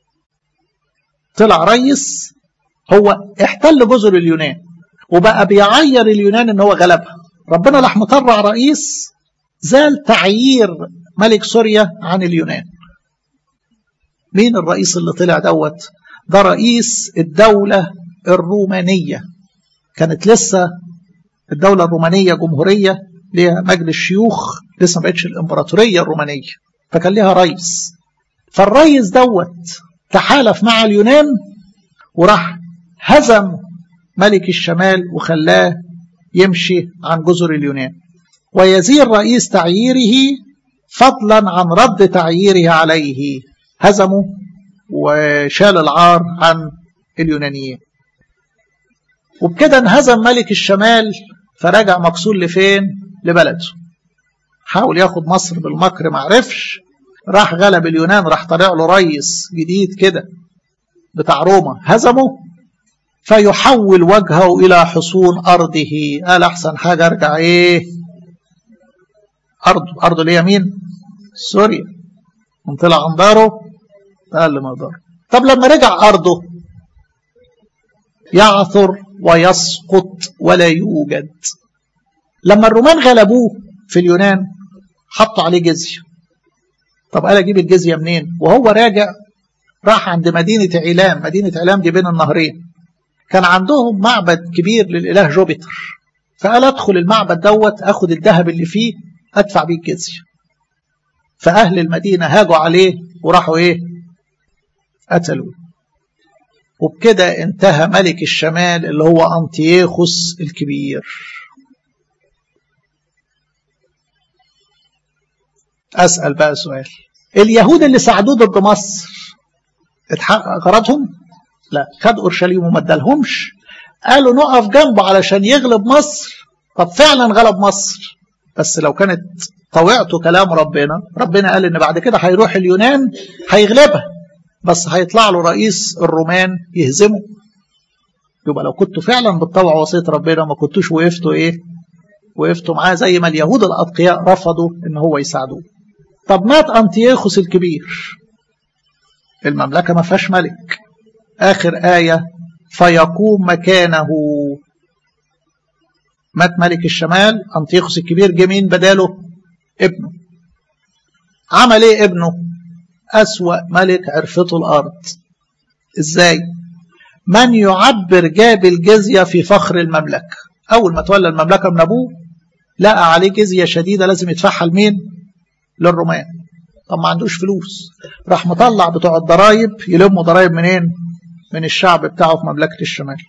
طلع رئيس هو احتل جزر اليونان وبقى بيعير اليونان ان هو غلبها ربنا راح مطلع رئيس زال تعيير ملك سوريا عن اليونان مين الرئيس اللي طلع دوت ده رئيس الدولة الرومانية كانت لسه الدولة الرومانية جمهورية ليها مجلس شيوخ لسه ما بقتش الامبراطوريه الرومانيه فكان ليها رئيس فالرئيس دوت تحالف مع اليونان وراح هزم ملك الشمال وخلاه يمشي عن جزر اليونان ويزيل رئيس تعييره فضلا عن رد تعييره عليه هزموا وشال العار عن اليونانيين وبكده انهزم ملك الشمال فرجع مكسور لفين لبلده حاول ياخد مصر بالمكر ما عرفش راح غلب اليونان راح طالع له ريس جديد كده بتاع روما هزمه فيحول وجهه الى حصون ارضه قال احسن حاجه ارجع ايه ارضه ارضه اللي هي مين سوريا طلع عن داره اقل ما داره طب لما رجع ارضه يعثر ويسقط ولا يوجد لما الرومان غلبوه في اليونان حطوا عليه جزية طب قال اجيب الجزية منين وهو راجع راح عند مدينة علام مدينة علام دي بين النهرين كان عندهم معبد كبير للإله جوبيتر فقال ادخل المعبد دوت اخد الذهب اللي فيه ادفع بيه الجزية فأهل المدينة هاجوا عليه وراحوا ايه قتلوه وبكده انتهى ملك الشمال اللي هو أنتيوخوس الكبير أسأل بقى سؤال اليهود اللي ساعدوه ضد مصر اتحقق غرضهم لا خد أورشليم وما ادالهمش قالوا نقف جنبه علشان يغلب مصر طب فعلا غلب مصر بس لو كانت طوعته كلام ربنا ربنا قال ان بعد كده هيروح اليونان هيغلبها بس هيطلع له رئيس الرومان يهزمه يبقى لو كنتوا فعلا بتطوعوا وصيه ربنا ما كنتوش وقفتوا ايه وقفتوا معاه زي ما اليهود الاتقياء رفضوا ان هو يساعدوه طب مات انتيوخوس الكبير المملكه ما فيهاش ملك اخر ايه فيقوم مكانه مات ملك الشمال انتيوخوس الكبير جه مين بداله ابنه عمل ايه ابنه أسوأ ملك عرفته الأرض إزاي من يعبر جاب الجزية في فخر المملكة أول ما تولى المملكة من أبوه لقى عليه جزية شديدة لازم يدفعها لمين للرومان طب ما عندوش فلوس راح مطلع بتوع الضرايب يلموا ضرايب منين من الشعب بتاعه في مملكة الشمال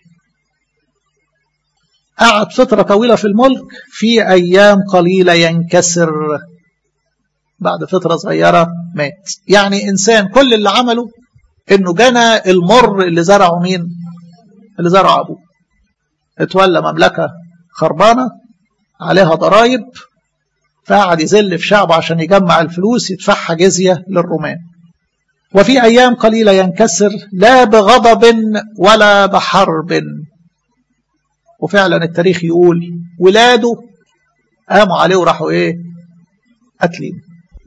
قعد فترة طويلة في الملك في أيام قليلة ينكسر بعد فترة صغيرة مات يعني إنسان كل اللي عمله إنه جنى المر اللي زرعه مين اللي زرعه أبوه اتولى مملكة خربانة عليها ضرائب فقعد يذل في شعبه عشان يجمع الفلوس يدفعها جزية للرومان وفي أيام قليلة ينكسر لا بغضب ولا بحرب وفعلا التاريخ يقول ولاده قاموا عليه وراحوا ايه قتلين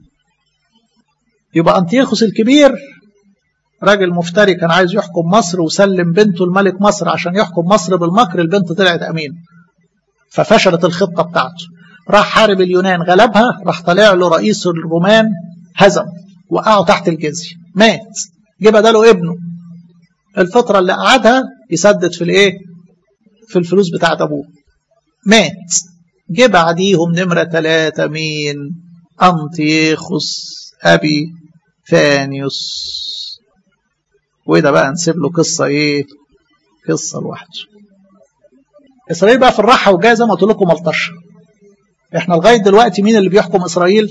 يبقى أنتيخوس الكبير راجل مفتري كان عايز يحكم مصر وسلم بنته لملك مصر عشان يحكم مصر بالمكر البنت طلعت أمين ففشلت الخطة بتاعته راح حارب اليونان غلبها راح طلع له رئيس الرومان هزم وقعوا تحت الجزية مات جه بداله ابنه الفترة اللي قعدها يسدد في الايه في الفلوس بتاعت ابوه مات جه بعديهم نمرة ثلاثة مين أنطيخوس أبي ثانيوس وده بقى نسيب له قصة ايه قصة لوحده إسرائيل بقى في الراحة والجاية زي ما قلت لكم ملطشة احنا لغاية دلوقتي مين اللي بيحكم إسرائيل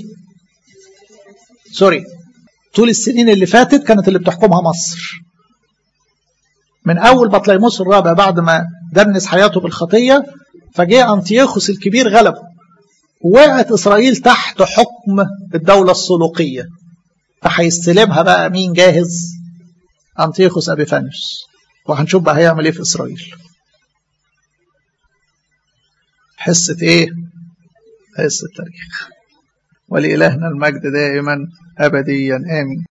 سوري طول السنين اللي فاتت كانت اللي بتحكمها مصر من أول بطليموس الرابع بعد ما دنس حياته بالخطية فجاء أنتيوخوس الكبير غلبه وقعت إسرائيل تحت حكم الدولة السلوقية فهيستلمها بقى مين جاهز أنتيوخوس أبيفانيوس وهنشوف بقى هيعمل إيه في إسرائيل حصة إيه؟ حصة التاريخ ولإلهنا المجد دائما أبديا آمين